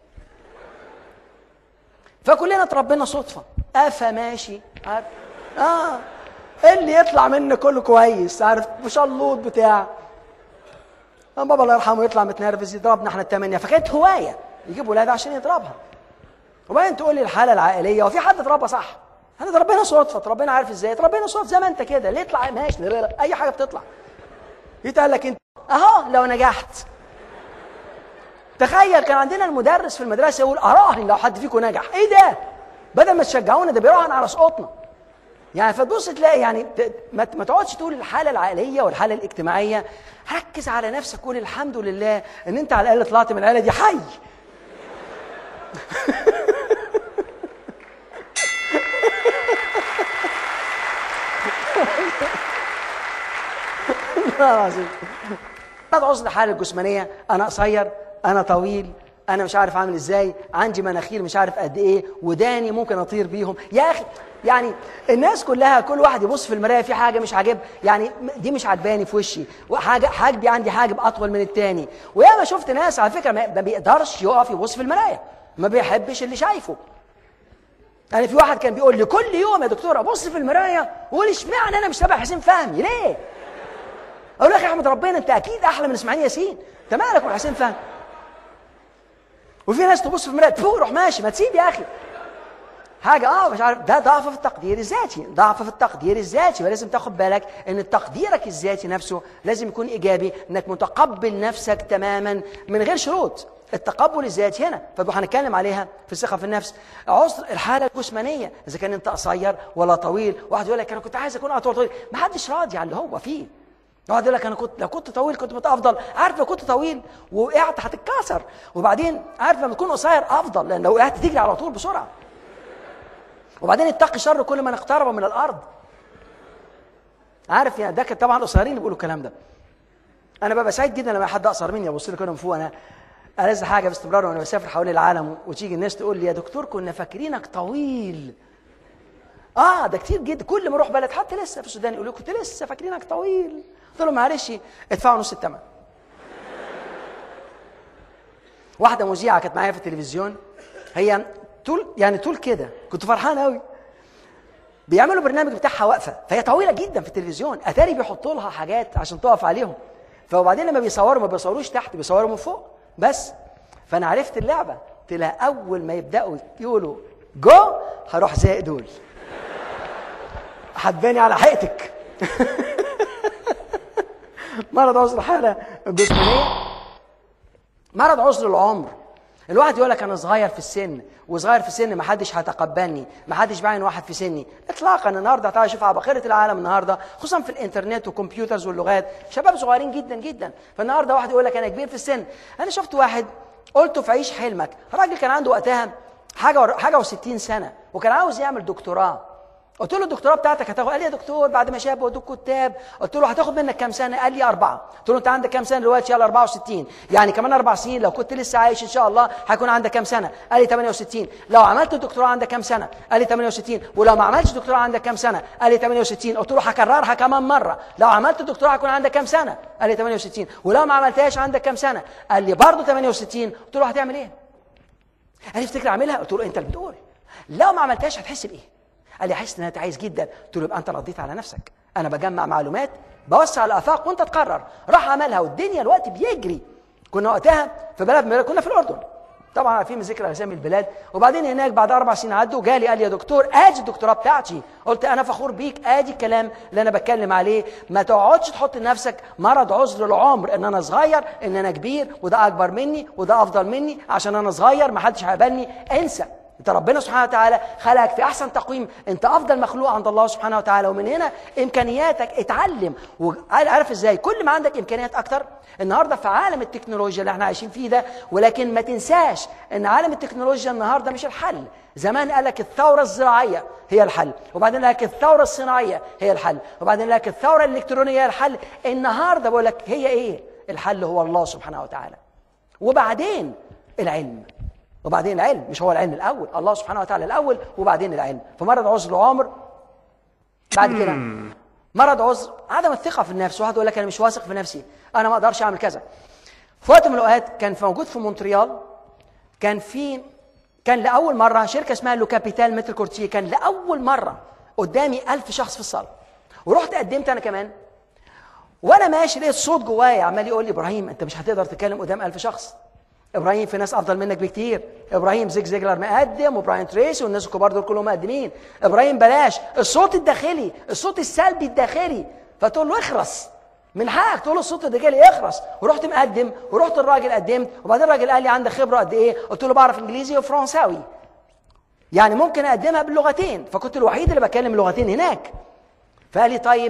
فكلنا اتربينا صدفه قفا ماشي عارف اه اللي يطلع منه كله كويس عارف مشلوط بتاع أما بابا الله يرحمه يطلع متنرفز يضربنا احنا الثمانيه فكانت هوايه يجيب ولاد عشان يضربها وبعدين تقول لي الحاله العائليه وفي حد اتربى صح احنا اتربينا صدفه اتربينا عارف ازاي اتربينا صدفه زي ما انت كده اللي يطلع ماشي لا، لا، اي حاجه بتطلع يتقال لك انت اهو لو نجحت تخيل كان عندنا المدرس في المدرسه يقول اراهن لو حد فيكم نجح ايه ده بدل ما تشجعونا ده بيراهن على سقوطنا يعني فتبص تلاقي يعني ت- ما ما تقعدش تقول الحاله العائليه والحاله الاجتماعيه ركز على نفسك قول الحمد لله ان انت على الاقل طلعت من العيله دي حي والله العظيم هذا عذر الحاله الجسمانيه انا قصير انا طويل انا مش عارف عامل ازاي عندي مناخير مش عارف قد ايه وداني ممكن اطير بيهم يا اخي يعني الناس كلها كل واحد يبص في المرايه في حاجه مش عاجب يعني دي مش عجباني في وشي وحاجه حاجبي عندي حاجب اطول من التاني وياما شفت ناس على فكره ما ما بيقدرش يقف يبص في المرايه ما بيحبش اللي شايفه يعني في واحد كان بيقول لي كل يوم يا دكتور ابص في المرايه واقول اشمعنى انا مش تابع حسين فهمي ليه؟ اقول لك يا احمد ربنا انت اكيد احلى من اسماعيل ياسين انت مالك من حسين فهمي وفي ناس تبص في المرايه تفوق روح ماشي ما تسيب يا اخي حاجه اه مش عارف ده ضعف في التقدير الذاتي ضعف في التقدير الذاتي ولازم تاخد بالك ان تقديرك الذاتي نفسه لازم يكون ايجابي انك متقبل نفسك تماما من غير شروط التقبل الذاتي هنا فهنتكلم عليها في الثقه في النفس عذر الحاله الجسمانيه اذا كان انت قصير ولا طويل واحد يقول لك انا كنت عايز اكون اطول طويل ما حدش راضي على اللي هو فيه يقعد يقول لك انا كنت لو كنت طويل كنت بقى افضل عارف لو كنت طويل ووقعت هتتكسر وبعدين عارف لما تكون قصير افضل لان لو وقعت تجري على طول بسرعه وبعدين اتقي شر كل من اقترب من الارض عارف يعني ده كان طبعا القصيرين اللي بيقولوا الكلام ده انا ببقى سعيد جدا لما حد اقصر مني يبص لي كده من فوق انا ألذ حاجه باستمرار وانا بسافر حوالين العالم وتيجي الناس تقول لي يا دكتور كنا فاكرينك طويل اه ده كتير جدا كل ما اروح بلد حتى لسه في السودان يقولوا كنت لسه فاكرينك طويل قلت لهم معلش ادفعوا نص الثمن واحده مذيعه كانت معايا في التلفزيون هي طول يعني طول كده كنت فرحان قوي بيعملوا برنامج بتاعها واقفه فهي طويله جدا في التلفزيون اتاري بيحطوا لها حاجات عشان تقف عليهم فوبعدين لما بيصوروا ما بيصوروش تحت بيصوروا من فوق بس فانا عرفت اللعبه طلع اول ما يبداوا يقولوا جو هروح زي دول حباني على حقيقتك مرض عذر حاله جسمانيه مرض عذر العمر الواحد يقول لك انا صغير في السن وصغير في السن ما حدش هيتقبلني ما حدش بعين واحد في سني اطلاقا النهارده تعالى شوف عباقره العالم النهارده خصوصا في الانترنت والكمبيوترز واللغات شباب صغيرين جدا جدا فالنهارده واحد يقول لك انا كبير في السن انا شفت واحد قلت في عيش حلمك راجل كان عنده وقتها حاجه و... حاجه و60 سنه وكان عاوز يعمل دكتوراه قلت له الدكتوراه بتاعتك هتاخد قال لي يا دكتور بعد ما شاب ودوك كتاب قلت له هتاخد منك كام سنه قال لي اربعه قلت له انت عندك كام سنه دلوقتي يلا 64 يعني كمان اربع سنين لو كنت لسه عايش ان شاء الله هيكون عندك كام سنه قال لي 68 لو عملت الدكتوراه عندك كام سنه قال لي 68 ولو ما عملتش دكتوراه عندك كام سنه قال لي 68 قلت له هكررها كمان مره لو عملت الدكتوراه هيكون عندك كام سنه قال لي 68 ولو ما عملتهاش عندك كام سنه قال لي برضه 68 قلت له هتعمل ايه قال لي افتكر اعملها قلت له انت اللي بتقول لو ما عملتهاش هتحس بايه قال لي حاسس ان انا تعيس جدا قلت له يبقى انت رديت على نفسك انا بجمع معلومات بوسع الافاق وانت تقرر راح عملها والدنيا الوقت بيجري كنا وقتها في بلد من كنا في الاردن طبعا عارفين ذكر اسامي البلاد وبعدين هناك بعد اربع سنين عدوا جالي قال لي يا دكتور ادي الدكتوراه بتاعتي قلت انا فخور بيك ادي الكلام اللي انا بتكلم عليه ما تقعدش تحط لنفسك مرض عذر العمر ان انا صغير ان انا كبير وده اكبر مني وده افضل مني عشان انا صغير ما حدش هيقبلني انسى انت ربنا سبحانه وتعالى خلقك في احسن تقويم انت افضل مخلوق عند الله سبحانه وتعالى ومن هنا امكانياتك اتعلم وعارف ازاي كل ما عندك امكانيات اكتر النهارده في عالم التكنولوجيا اللي احنا عايشين فيه ده ولكن ما تنساش ان عالم التكنولوجيا النهارده مش الحل زمان قال لك الثوره الزراعيه هي الحل وبعدين قال لك الثوره الصناعيه هي الحل وبعدين قال لك الثوره الالكترونيه هي الحل النهارده بقول لك هي ايه الحل هو الله سبحانه وتعالى وبعدين العلم وبعدين العلم مش هو العلم الاول الله سبحانه وتعالى الاول وبعدين العلم فمرض عذر العمر بعد كده مرض عذر عدم الثقه في النفس واحد يقول لك انا مش واثق في نفسي انا ما اقدرش اعمل كذا في وقت من الاوقات كان في موجود في مونتريال كان في كان لاول مره شركه اسمها لو كابيتال متر كورتيه كان لاول مره قدامي ألف شخص في الصاله ورحت قدمت انا كمان وانا ماشي لقيت صوت جوايا عمال يقول لي ابراهيم انت مش هتقدر تتكلم قدام ألف شخص ابراهيم في ناس افضل منك بكتير ابراهيم زيج زيجلر مقدم وبراين تريسي والناس الكبار دول كلهم مقدمين ابراهيم بلاش الصوت الداخلي الصوت السلبي الداخلي فتقول له اخرس من حقك تقول له الصوت الداخلي اخرس ورحت مقدم ورحت الراجل قدمت وبعدين الراجل قال لي عندك خبره قد ايه قلت له بعرف انجليزي وفرنساوي يعني ممكن اقدمها باللغتين فكنت الوحيد اللي بتكلم اللغتين هناك فقال لي طيب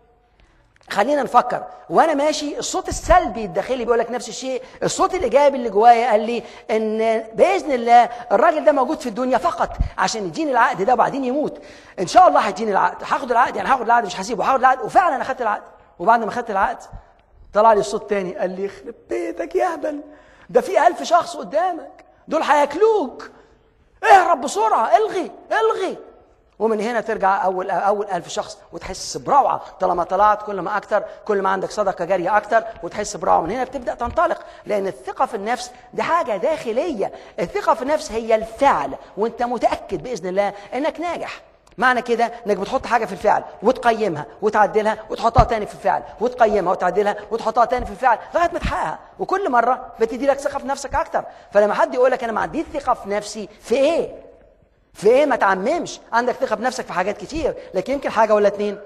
خلينا نفكر وانا ماشي الصوت السلبي الداخلي بيقول لك نفس الشيء الصوت الايجابي اللي جوايا قال لي ان باذن الله الراجل ده موجود في الدنيا فقط عشان يديني العقد ده وبعدين يموت ان شاء الله هيديني العقد هاخد العقد يعني هاخد العقد مش هسيبه هاخد العقد وفعلا انا خدت العقد وبعد ما خدت العقد طلع لي الصوت تاني قال لي يخرب بيتك يا هبل ده في ألف شخص قدامك دول هياكلوك اهرب بسرعه الغي الغي ومن هنا ترجع اول اول ألف شخص وتحس بروعه طالما طلعت كل ما اكتر كل ما عندك صدقه جاريه اكتر وتحس بروعه من هنا بتبدا تنطلق لان الثقه في النفس دي حاجه داخليه الثقه في النفس هي الفعل وانت متاكد باذن الله انك ناجح معنى كده انك بتحط حاجه في الفعل وتقيمها وتعدلها وتحطها تاني في الفعل وتقيمها وتعدلها وتحطها تاني في الفعل لغايه ما تحققها وكل مره بتدي لك ثقه في نفسك اكتر فلما حد يقول لك انا ما عنديش ثقه في نفسي في ايه في ايه ما تعممش عندك ثقه بنفسك في حاجات كتير لكن يمكن حاجه ولا اتنين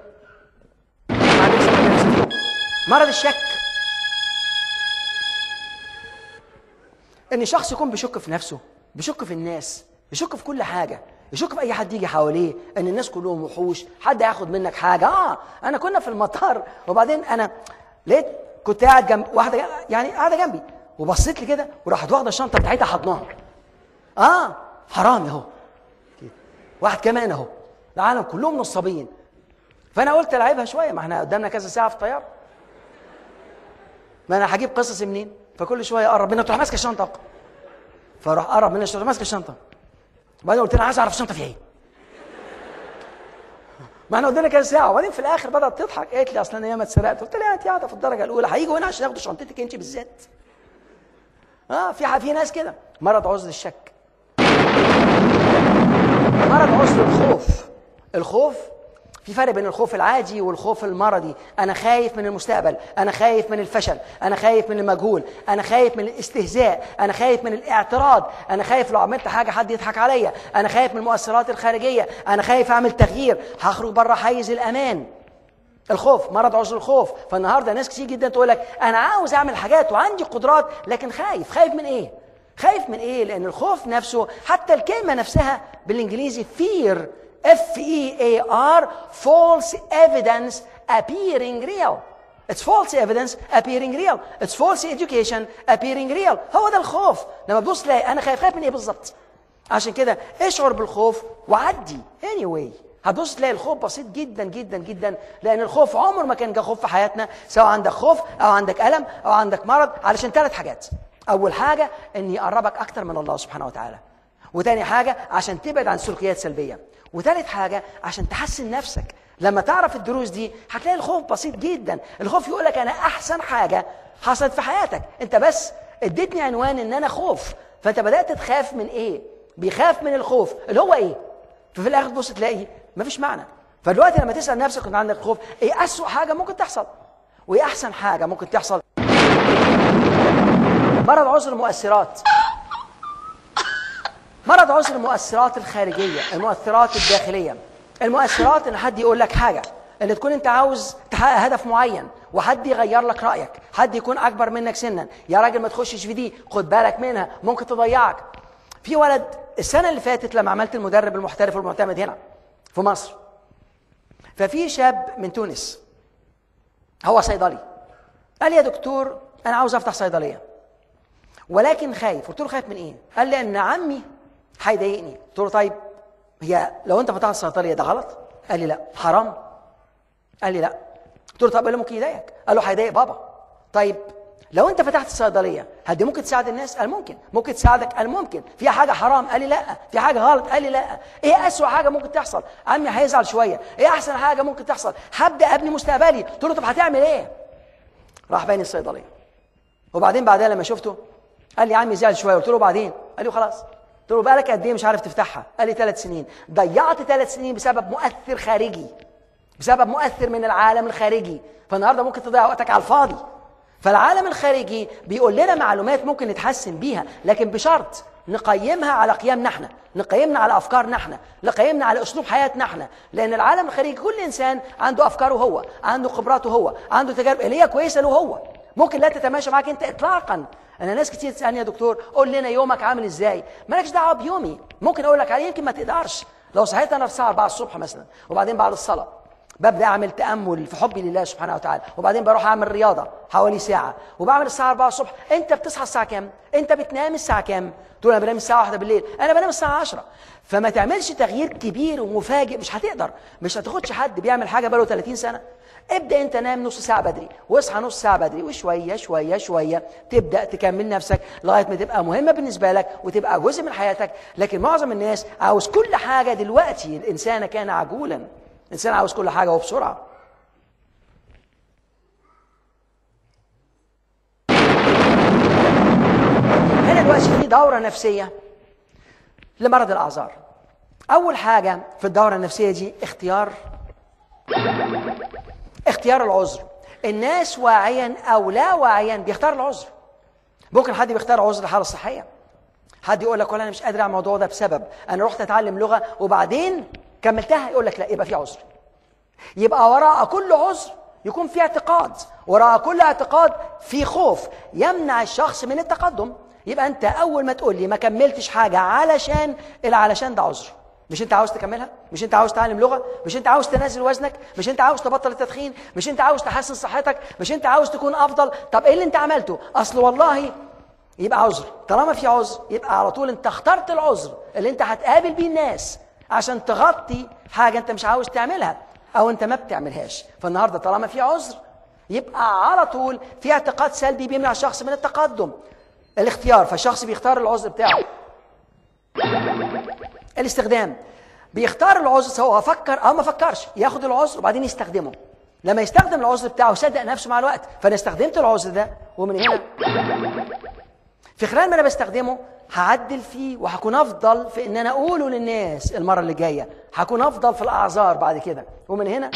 ما عندكش ثقه بنفسك فيهم. مرض الشك ان شخص يكون بيشك في نفسه بيشك في الناس يشك في كل حاجه يشك في اي حد يجي حواليه ان الناس كلهم وحوش حد هياخد منك حاجه اه انا كنا في المطار وبعدين انا لقيت كنت قاعد جنب واحده يعني قاعده جنبي وبصيت لي كده وراحت واخده الشنطه بتاعتها حضناها اه حرام اهو واحد كمان اهو العالم كلهم نصابين فانا قلت العبها شويه ما احنا قدامنا كذا ساعه في الطياره ما انا هجيب قصص منين فكل شويه اقرب منها تروح ماسكه الشنطه فراح قرب منها تروح ماسكه الشنطه وبعدين قلت لها عايز اعرف الشنطه فيها ايه ما احنا قدامنا كذا ساعه وبعدين في الاخر بدات تضحك قالت لي اصل انا ياما اتسرقت قلت لها انت قاعده في الدرجه الاولى هيجوا هنا عشان ياخدوا شنطتك انت بالذات اه في في ناس كده مرض عذر الشك مرض عذر الخوف الخوف في فرق بين الخوف العادي والخوف المرضي انا خايف من المستقبل انا خايف من الفشل انا خايف من المجهول انا خايف من الاستهزاء انا خايف من الاعتراض انا خايف لو عملت حاجه حد يضحك عليا انا خايف من المؤثرات الخارجيه انا خايف اعمل تغيير هخرج بره حيز الامان الخوف مرض عذر الخوف فالنهارده ناس كتير جدا تقول لك انا عاوز اعمل حاجات وعندي قدرات لكن خايف خايف من ايه خايف من ايه لان الخوف نفسه حتى الكلمه نفسها بالانجليزي fear F E A R false evidence appearing real It's false evidence appearing real It's false education appearing real هو ده الخوف لما تبص تلاقي انا خايف خايف من ايه بالظبط عشان كده اشعر بالخوف وعدي anyway هتبص تلاقي الخوف بسيط جدا جدا جدا لان الخوف عمر ما كان جه خوف في حياتنا سواء عندك خوف او عندك الم او عندك مرض علشان ثلاث حاجات اول حاجه ان يقربك اكتر من الله سبحانه وتعالى وتاني حاجه عشان تبعد عن سلوكيات سلبيه وتالت حاجه عشان تحسن نفسك لما تعرف الدروس دي هتلاقي الخوف بسيط جدا الخوف يقول لك انا احسن حاجه حصلت في حياتك انت بس اديتني عنوان ان انا خوف فانت بدات تخاف من ايه بيخاف من الخوف اللي هو ايه ففي الاخر تبص تلاقي مفيش معنى فدلوقتي لما تسال نفسك كنت عندك خوف ايه اسوء حاجه ممكن تحصل وايه احسن حاجه ممكن تحصل مرض عذر المؤثرات مرض عذر المؤثرات الخارجيه المؤثرات الداخليه المؤثرات ان حد يقول لك حاجه ان تكون انت عاوز تحقق هدف معين وحد يغير لك رايك حد يكون اكبر منك سنا يا راجل ما تخشش في دي خد بالك منها ممكن تضيعك في ولد السنه اللي فاتت لما عملت المدرب المحترف والمعتمد هنا في مصر ففي شاب من تونس هو صيدلي قال لي يا دكتور انا عاوز افتح صيدليه ولكن خايف قلت له خايف من ايه قال لي ان عمي هيضايقني قلت له طيب هي لو انت فتحت صيدليه ده غلط قال لي لا حرام قال لي لا قلت له طب ايه اللي ممكن يضايقك قال له هيضايق بابا طيب لو انت فتحت الصيدليه هل دي ممكن تساعد الناس قال ممكن ممكن تساعدك قال ممكن في حاجه حرام قال لي لا في حاجه غلط قال لي لا ايه اسوء حاجه ممكن تحصل عمي هيزعل شويه ايه احسن حاجه ممكن تحصل هبدا ابني مستقبلي قلت له طب هتعمل ايه راح باني الصيدليه وبعدين بعدها لما شفته قال لي عمي زعل شويه قلت له بعدين قال لي خلاص قلت له بقالك قد ايه مش عارف تفتحها قال لي ثلاث سنين ضيعت ثلاث سنين بسبب مؤثر خارجي بسبب مؤثر من العالم الخارجي فالنهارده ممكن تضيع وقتك على الفاضي فالعالم الخارجي بيقول لنا معلومات ممكن نتحسن بيها لكن بشرط نقيمها على قيامنا احنا نقيمنا على افكارنا احنا نقيمنا على اسلوب حياتنا احنا لان العالم الخارجي كل انسان عنده افكاره هو عنده خبراته هو عنده تجارب اللي هي كويسه له هو ممكن لا تتماشى معاك انت اطلاقا انا ناس كتير تسالني يا دكتور قول لنا يومك عامل ازاي مالكش دعوه بيومي ممكن اقول لك عليه يمكن ما تقدرش لو صحيت انا في الساعه 4 الصبح مثلا وبعدين بعد الصلاه ببدا اعمل تامل في حبي لله سبحانه وتعالى وبعدين بروح اعمل رياضه حوالي ساعه وبعمل الساعه 4 الصبح انت بتصحى الساعه كام انت بتنام الساعه كام تقول انا بنام الساعه 1 بالليل انا بنام الساعه 10 فما تعملش تغيير كبير ومفاجئ مش هتقدر مش هتاخدش حد بيعمل حاجه بقاله 30 سنه ابدا انت نام نص ساعه بدري واصحى نص ساعه بدري وشويه شويه شويه تبدا تكمل نفسك لغايه ما تبقى مهمه بالنسبه لك وتبقى جزء من حياتك لكن معظم الناس عاوز كل حاجه دلوقتي الانسان كان عجولا الانسان عاوز كل حاجه وبسرعه هنا دلوقتي في دوره نفسيه لمرض الاعذار اول حاجه في الدوره النفسيه دي اختيار اختيار العذر الناس واعيا او لا واعيا بيختار العذر ممكن حد بيختار عذر الحاله الصحيه حد يقول لك ولا انا مش قادر على الموضوع ده بسبب انا رحت اتعلم لغه وبعدين كملتها يقول لك لا يبقى في عذر يبقى وراء كل عذر يكون في اعتقاد وراء كل اعتقاد في خوف يمنع الشخص من التقدم يبقى انت اول ما تقول لي ما كملتش حاجه علشان العلشان ده عذر مش انت عاوز تكملها مش انت عاوز تتعلم لغه مش انت عاوز تنزل وزنك مش انت عاوز تبطل التدخين مش انت عاوز تحسن صحتك مش انت عاوز تكون افضل طب ايه اللي انت عملته اصل والله يبقى عذر طالما في عذر يبقى على طول انت اخترت العذر اللي انت هتقابل بيه الناس عشان تغطي حاجه انت مش عاوز تعملها او انت ما بتعملهاش فالنهارده طالما في عذر يبقى على طول في اعتقاد سلبي بيمنع الشخص من التقدم الاختيار فالشخص بيختار العذر بتاعه الاستخدام بيختار العذر سواء فكر او ما فكرش ياخد العذر وبعدين يستخدمه لما يستخدم العذر بتاعه صدق نفسه مع الوقت فانا استخدمت العذر ده ومن هنا في خلال ما انا بستخدمه هعدل فيه وهكون افضل في ان انا اقوله للناس المره اللي جايه هكون افضل في الاعذار بعد كده ومن هنا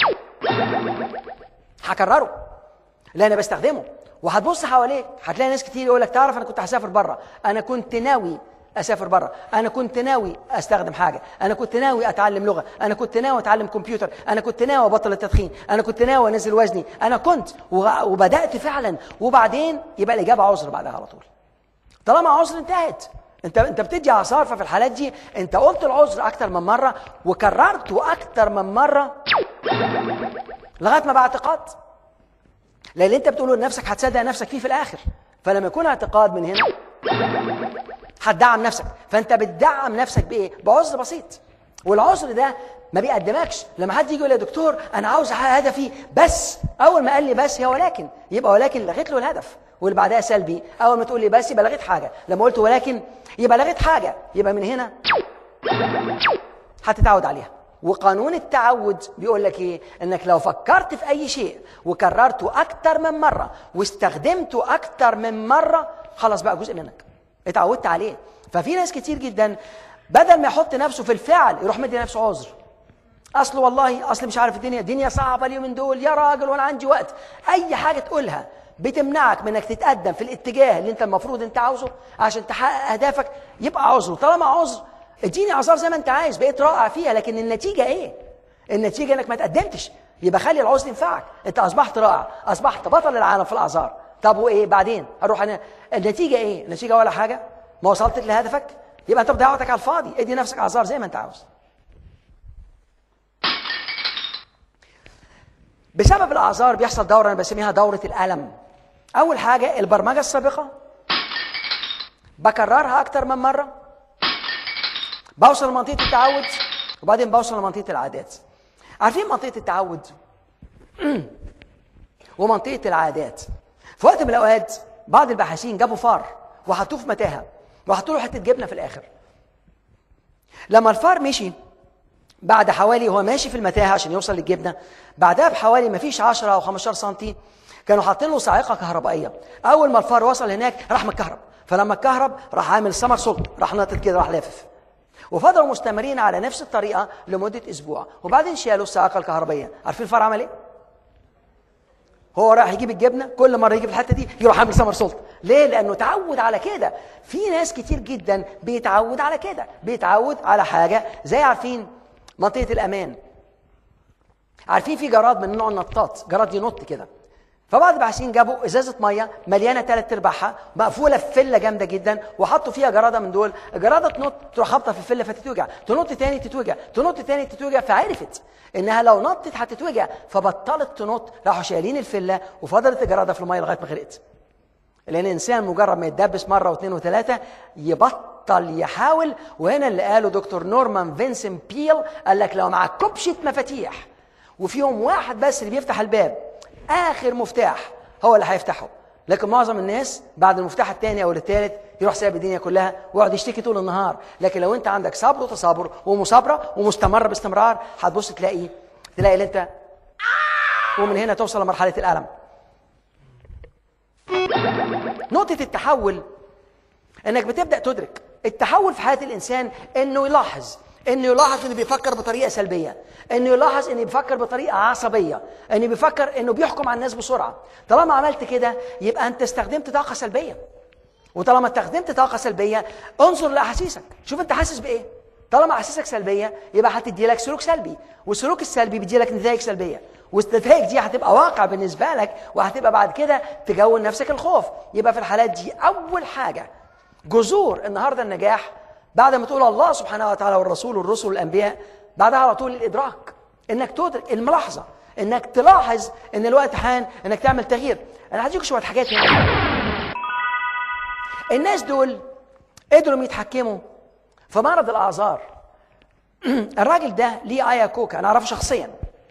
هكرره اللي انا بستخدمه وهتبص حواليك هتلاقي ناس كتير يقول لك تعرف انا كنت هسافر بره انا كنت ناوي اسافر بره انا كنت ناوي استخدم حاجه انا كنت ناوي اتعلم لغه انا كنت ناوي اتعلم كمبيوتر انا كنت ناوي ابطل التدخين انا كنت ناوي انزل وزني انا كنت وغ- وبدات فعلا وبعدين يبقى الاجابه عذر بعدها على طول طالما عذر انتهت انت انت بتدي اعذار ففي الحالات دي انت قلت العذر اكتر من مره وكررته اكتر من مره لغايه ما بقى اعتقاد لان اللي انت بتقوله لنفسك هتصدق نفسك فيه في الاخر فلما يكون اعتقاد من هنا هتدعم نفسك فانت بتدعم نفسك بايه بعذر بسيط والعذر ده ما بيقدمكش لما حد يجي يقول لي يا دكتور انا عاوز احقق هدفي بس اول ما قال لي بس هي ولكن يبقى ولكن لغيت له الهدف واللي بعدها سلبي اول ما تقول لي بس يبقى لغيت حاجه لما قلت ولكن يبقى لغيت حاجه يبقى من هنا هتتعود عليها وقانون التعود بيقول لك ايه انك لو فكرت في اي شيء وكررته اكتر من مره واستخدمته اكتر من مره خلاص بقى جزء منك اتعودت عليه ففي ناس كتير جدا بدل ما يحط نفسه في الفعل يروح مدي نفسه عذر اصل والله اصل مش عارف الدنيا الدنيا صعبه اليومين دول يا راجل وانا عندي وقت اي حاجه تقولها بتمنعك من انك تتقدم في الاتجاه اللي انت المفروض انت عاوزه عشان تحقق اهدافك يبقى عذر طالما عذر اديني اعذار زي ما انت عايز بقيت رائع فيها لكن النتيجه ايه النتيجه انك ما تقدمتش يبقى خلي العذر ينفعك انت اصبحت رائع اصبحت بطل العالم في الاعذار طب وايه بعدين اروح انا النتيجه ايه النتيجه ولا حاجه ما وصلت لهدفك يبقى انت بتضيع وقتك على الفاضي ادي نفسك اعذار زي ما انت عاوز بسبب الاعذار بيحصل دوره انا بسميها دوره الالم اول حاجه البرمجه السابقه بكررها اكتر من مره بوصل لمنطقه التعود وبعدين بوصل لمنطقه العادات عارفين منطقه التعود ومنطقه العادات في وقت من الاوقات بعض الباحثين جابوا فار وحطوه في متاهه وحطوا له حته جبنه في الاخر لما الفار مشي بعد حوالي هو ماشي في المتاهه عشان يوصل للجبنه بعدها بحوالي ما فيش 10 او 15 سم كانوا حاطين له صاعقه كهربائيه اول ما الفار وصل هناك راح متكهرب فلما اتكهرب راح عامل سمر سلط راح ناطط كده راح لافف وفضلوا مستمرين على نفس الطريقه لمده اسبوع وبعدين شالوا الصاعقه الكهربائيه عارفين الفار عمل ايه هو راح يجيب الجبنه كل مره يجي في الحته دي يروح عامل سمر سلط ليه لانه اتعود على كده في ناس كتير جدا بيتعود على كده بيتعود على حاجه زي عارفين منطقه الامان عارفين في جراد من نوع النطاط جراد ينط كده فبعض الباحثين جابوا ازازه ميه مليانه ثلاث ارباعها مقفوله في فله جامده جدا وحطوا فيها جراده من دول الجراده تنط تروح خابطه في الفله فتتوجع تنط تاني تتوجع تنط تاني تتوجع فعرفت انها لو نطت هتتوجع فبطلت تنط راحوا شايلين الفله وفضلت الجراده في الميه لغايه ما غرقت لان الانسان مجرد ما يتدبس مره واثنين وثلاثه يبطل يحاول وهنا اللي قاله دكتور نورمان فينسن بيل قال لك لو معك كبشه مفاتيح وفيهم واحد بس اللي بيفتح الباب اخر مفتاح هو اللي هيفتحه لكن معظم الناس بعد المفتاح الثاني او الثالث يروح سايب الدنيا كلها ويقعد يشتكي طول النهار لكن لو انت عندك صبر وتصابر ومصابره ومستمر باستمرار هتبص تلاقي تلاقي اللي انت ومن هنا توصل لمرحله الالم نقطه التحول انك بتبدا تدرك التحول في حياه الانسان انه يلاحظ انه يلاحظ انه بيفكر بطريقه سلبيه انه يلاحظ انه بيفكر بطريقه عصبيه انه بيفكر انه بيحكم على الناس بسرعه طالما عملت كده يبقى انت استخدمت طاقه سلبيه وطالما استخدمت طاقه سلبيه انظر لاحاسيسك شوف انت حاسس بايه طالما احاسيسك سلبيه يبقى هتدي لك سلوك سلبي والسلوك السلبي بيدي لك نتائج سلبيه والنتائج دي هتبقى واقع بالنسبه لك وهتبقى بعد كده تجون نفسك الخوف يبقى في الحالات دي اول حاجه جذور النهارده النجاح بعد ما تقول الله سبحانه وتعالى والرسول والرسل والانبياء بعدها على طول الادراك انك تدرك الملاحظه انك تلاحظ ان الوقت حان انك تعمل تغيير انا هديكم شويه حاجات هنا الناس دول قدروا يتحكموا في مرض الاعذار الراجل ده ليه ايا كوكا انا اعرفه شخصيا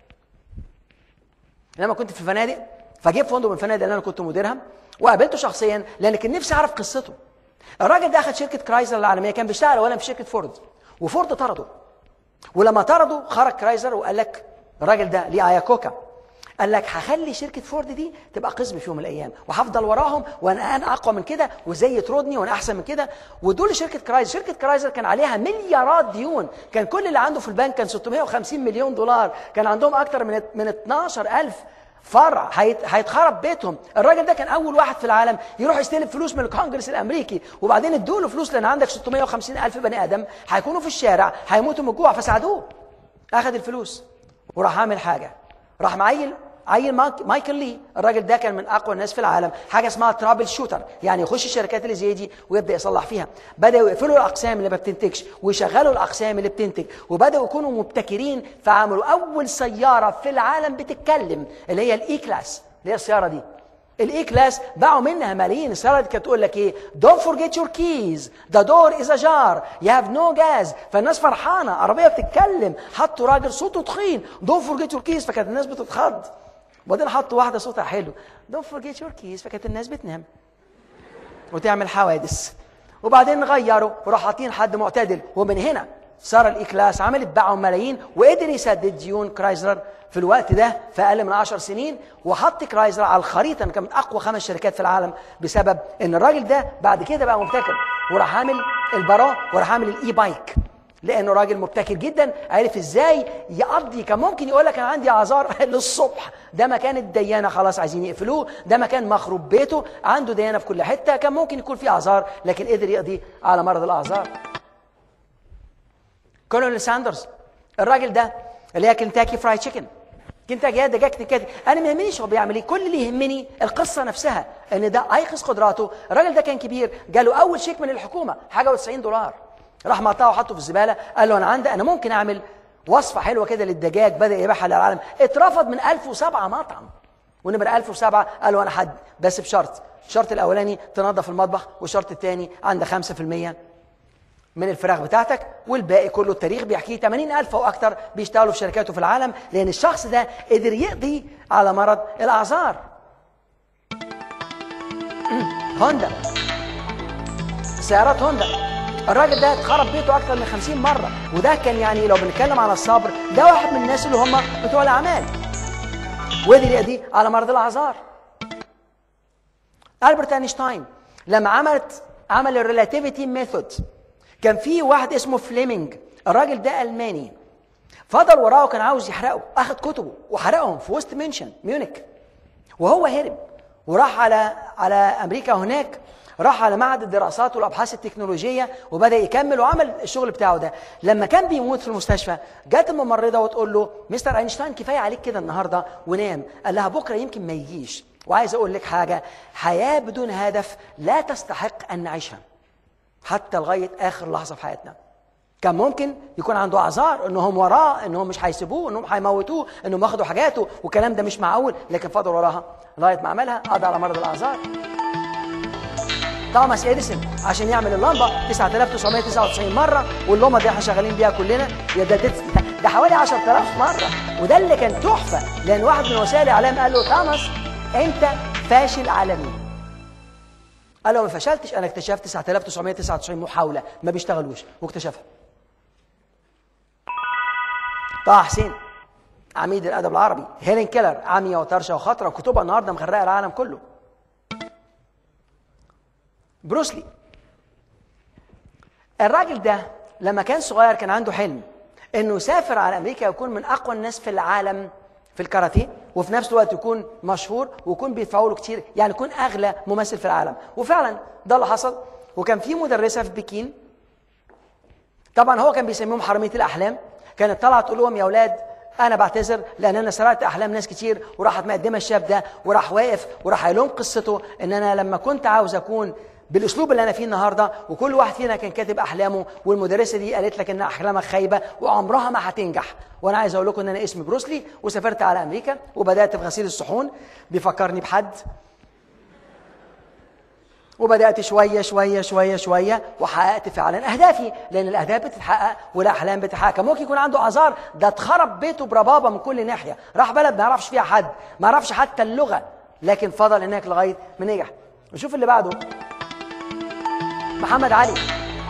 لما كنت في الفنادق فجيت فندق من الفنادق اللي انا كنت مديرها وقابلته شخصيا لان كان نفسي اعرف قصته الراجل ده اخذ شركه كرايزر العالميه كان بيشتغل اولا في شركه فورد وفورد طرده ولما طرده خرج كرايزر وقال لك الراجل ده ليه ايا كوكا قال لك هخلي شركه فورد دي تبقى قسم في يوم من الايام وهفضل وراهم وانا انا اقوى من كده وزي يطردني وانا احسن من كده ودول شركه كرايزر شركه كرايزر كان عليها مليارات ديون كان كل اللي عنده في البنك كان 650 مليون دولار كان عندهم اكتر من من 12000 فرع هيت- هيتخرب بيتهم الراجل ده كان اول واحد في العالم يروح يستلف فلوس من الكونجرس الامريكي وبعدين ادوا له فلوس لان عندك 650 الف بني ادم هيكونوا في الشارع هيموتوا من الجوع فساعدوه اخذ الفلوس وراح عامل حاجه راح معيل عيل مايك- مايكل لي الراجل ده كان من اقوى الناس في العالم حاجه اسمها ترابل شوتر يعني يخش الشركات اللي زي دي ويبدا يصلح فيها بداوا يقفلوا الاقسام اللي ما بتنتجش ويشغلوا الاقسام اللي بتنتج وبداوا يكونوا مبتكرين فعملوا اول سياره في العالم بتتكلم اللي هي الاي كلاس اللي هي السياره دي الاي كلاس باعوا منها ملايين السياره دي كانت تقول لك ايه دونت فورجيت يور كيز ذا دور از اجار يو هاف نو جاز فالناس فرحانه عربيه بتتكلم حطوا راجل صوته تخين دونت فورجيت يور كيز فكانت الناس بتتخض وبعدين حطوا واحده صوتها حلو دونت فورجيت يور كيز فكانت الناس بتنام وتعمل حوادث وبعدين غيروا وراحوا حاطين حد معتدل ومن هنا صار الاي كلاس عملت باعوا ملايين وقدر يسدد ديون كرايزلر في الوقت ده في اقل من 10 سنين وحط كرايزلر على الخريطه كانت من اقوى خمس شركات في العالم بسبب ان الراجل ده بعد كده بقى مبتكر وراح عامل البارا وراح عامل الاي بايك لانه راجل مبتكر جدا عرف ازاي يقضي كان ممكن يقول لك انا عندي اعذار للصبح ده مكان الديانه خلاص عايزين يقفلوه ده مكان مخروب بيته عنده ديانه في كل حته كان ممكن يكون فيه اعذار لكن قدر يقضي على مرض الاعذار كولونيل ساندرز الراجل ده اللي هي كنتاكي فرايد تشيكن كنتاكي هي دجاج كنتاكي انا ما يهمنيش هو بيعمل ايه كل اللي يهمني القصه نفسها ان ده ايقظ قدراته الراجل ده كان كبير جاله اول شيك من الحكومه حاجه و90 دولار راح مقطعه وحطه في الزباله قال له انا عندي انا ممكن اعمل وصفه حلوه كده للدجاج بدا يبيعها للعالم اترفض من 1007 مطعم ونمر 1007 قالوا انا حد بس بشرط الشرط الاولاني تنظف المطبخ والشرط الثاني عندك 5% من الفراغ بتاعتك والباقي كله التاريخ بيحكيه 80000 او اكتر بيشتغلوا في شركاته في العالم لان الشخص ده قدر يقضي على مرض الاعذار هوندا سيارات هوندا الراجل ده اتخرب بيته اكتر من 50 مره وده كان يعني لو بنتكلم على الصبر ده واحد من الناس اللي هم بتوع الاعمال وقدر يقضي على مرض الاعذار البرت اينشتاين لما عملت عمل الريلاتيفيتي ميثود كان في واحد اسمه فليمنج الراجل ده الماني فضل وراه وكان عاوز يحرقه اخذ كتبه وحرقهم في وسط منشن ميونخ وهو هرب وراح على على امريكا هناك راح على معهد الدراسات والابحاث التكنولوجيه وبدا يكمل وعمل الشغل بتاعه ده لما كان بيموت في المستشفى جت الممرضه وتقول له مستر اينشتاين كفايه عليك كده النهارده ونام قال لها بكره يمكن ما يجيش وعايز اقول لك حاجه حياه بدون هدف لا تستحق ان نعيشها حتى لغايه اخر لحظه في حياتنا كان ممكن يكون عنده اعذار انهم وراه انهم مش هيسيبوه انهم هيموتوه انهم واخدوا حاجاته والكلام ده مش معقول لكن فضل وراها لغايه ما عملها قضى على مرض الاعذار توماس اديسون عشان يعمل اللمبه 9999 مره واللمبه دي احنا شغالين بيها كلنا يا ده, ده, ده حوالي 10000 مره وده اللي كان تحفه لان واحد من وسائل الاعلام قال له توماس انت فاشل عالمي قال له ما فشلتش انا اكتشفت 9999 محاوله ما بيشتغلوش واكتشفها طه حسين عميد الادب العربي هيلين كيلر عمية وطرشه وخطره وكتبها النهارده مغرقه العالم كله بروسلي الراجل ده لما كان صغير كان عنده حلم انه يسافر على امريكا ويكون من اقوى الناس في العالم في الكاراتيه وفي نفس الوقت يكون مشهور ويكون بيدفعوا له كتير يعني يكون اغلى ممثل في العالم وفعلا ده اللي حصل وكان في مدرسه في بكين طبعا هو كان بيسميهم حراميه الاحلام كانت طالعه تقول لهم يا اولاد انا بعتذر لان انا سرقت احلام ناس كتير وراحت مقدمه الشاب ده وراح واقف وراح قايل لهم قصته ان انا لما كنت عاوز اكون بالاسلوب اللي انا فيه النهارده وكل واحد فينا كان كاتب احلامه والمدرسه دي قالت لك ان احلامك خايبه وعمرها ما هتنجح وانا عايز اقول لكم ان انا اسمي بروسلي وسافرت على امريكا وبدات في غسيل الصحون بيفكرني بحد وبدات شويه شويه شويه شويه وحققت فعلا اهدافي لان الاهداف بتتحقق والاحلام بتتحقق كان ممكن يكون عنده اعذار ده اتخرب بيته بربابه من كل ناحيه راح بلد ما يعرفش فيها حد ما يعرفش حتى اللغه لكن فضل هناك لغايه ما نجح نشوف اللي بعده محمد علي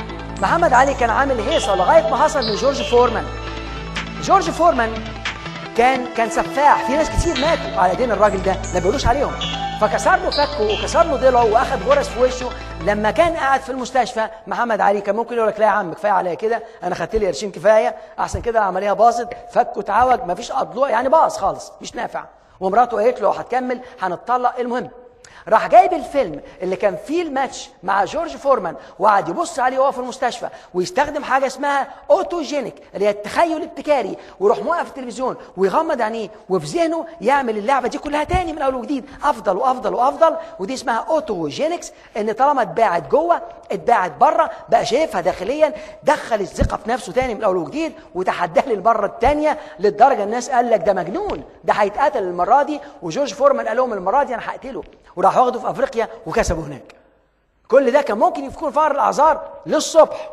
محمد علي كان عامل هيصه لغايه ما حصل من جورج فورمان جورج فورمان كان كان سفاح في ناس كتير ماتوا على ايدين الراجل ده ما بيقولوش عليهم فكسر له فكه وكسر له ضلعه واخد غرز في وشه لما كان قاعد في المستشفى محمد علي كان ممكن يقول لك لا يا عم كفايه عليا كده انا خدت لي قرشين كفايه احسن كده العمليه باظت فكه اتعوج مفيش اضلوع يعني باظ خالص مش نافع ومراته قالت له هتكمل هنتطلق المهم راح جايب الفيلم اللي كان فيه الماتش مع جورج فورمان وقعد يبص عليه وهو في المستشفى ويستخدم حاجه اسمها اوتوجينيك اللي هي التخيل الابتكاري ويروح موقف التلفزيون ويغمض عينيه وفي ذهنه يعمل اللعبه دي كلها تاني من اول وجديد افضل وافضل وافضل ودي اسمها اوتوجينكس ان طالما اتباعت جوه اتباعت بره بقى شايفها داخليا دخل الثقه في نفسه تاني من اول وجديد وتحداه للمره الثانيه للدرجه الناس قال لك ده مجنون ده هيتقتل المره دي وجورج فورمان قال لهم المره دي انا هقتله وراح واخده في افريقيا وكسبه هناك كل ده كان ممكن يكون فقر الاعذار للصبح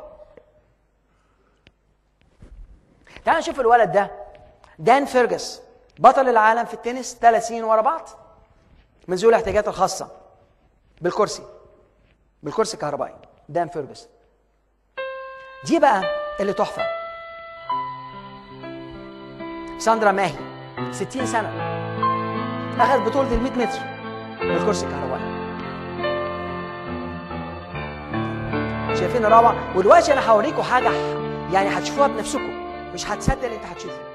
تعال نشوف الولد ده دان فيرجس بطل العالم في التنس ثلاث سنين ورا بعض من ذوي الاحتياجات الخاصه بالكرسي بالكرسي الكهربائي دان فيرجس دي بقى اللي تحفه ساندرا ماهي 60 سنه اخذ بطوله ال 100 متر بالكرسي الكهربائي شايفين الروعه ودلوقتي انا هوريكم حاجه يعني هتشوفوها بنفسكم مش هتصدق اللي انت هتشوفه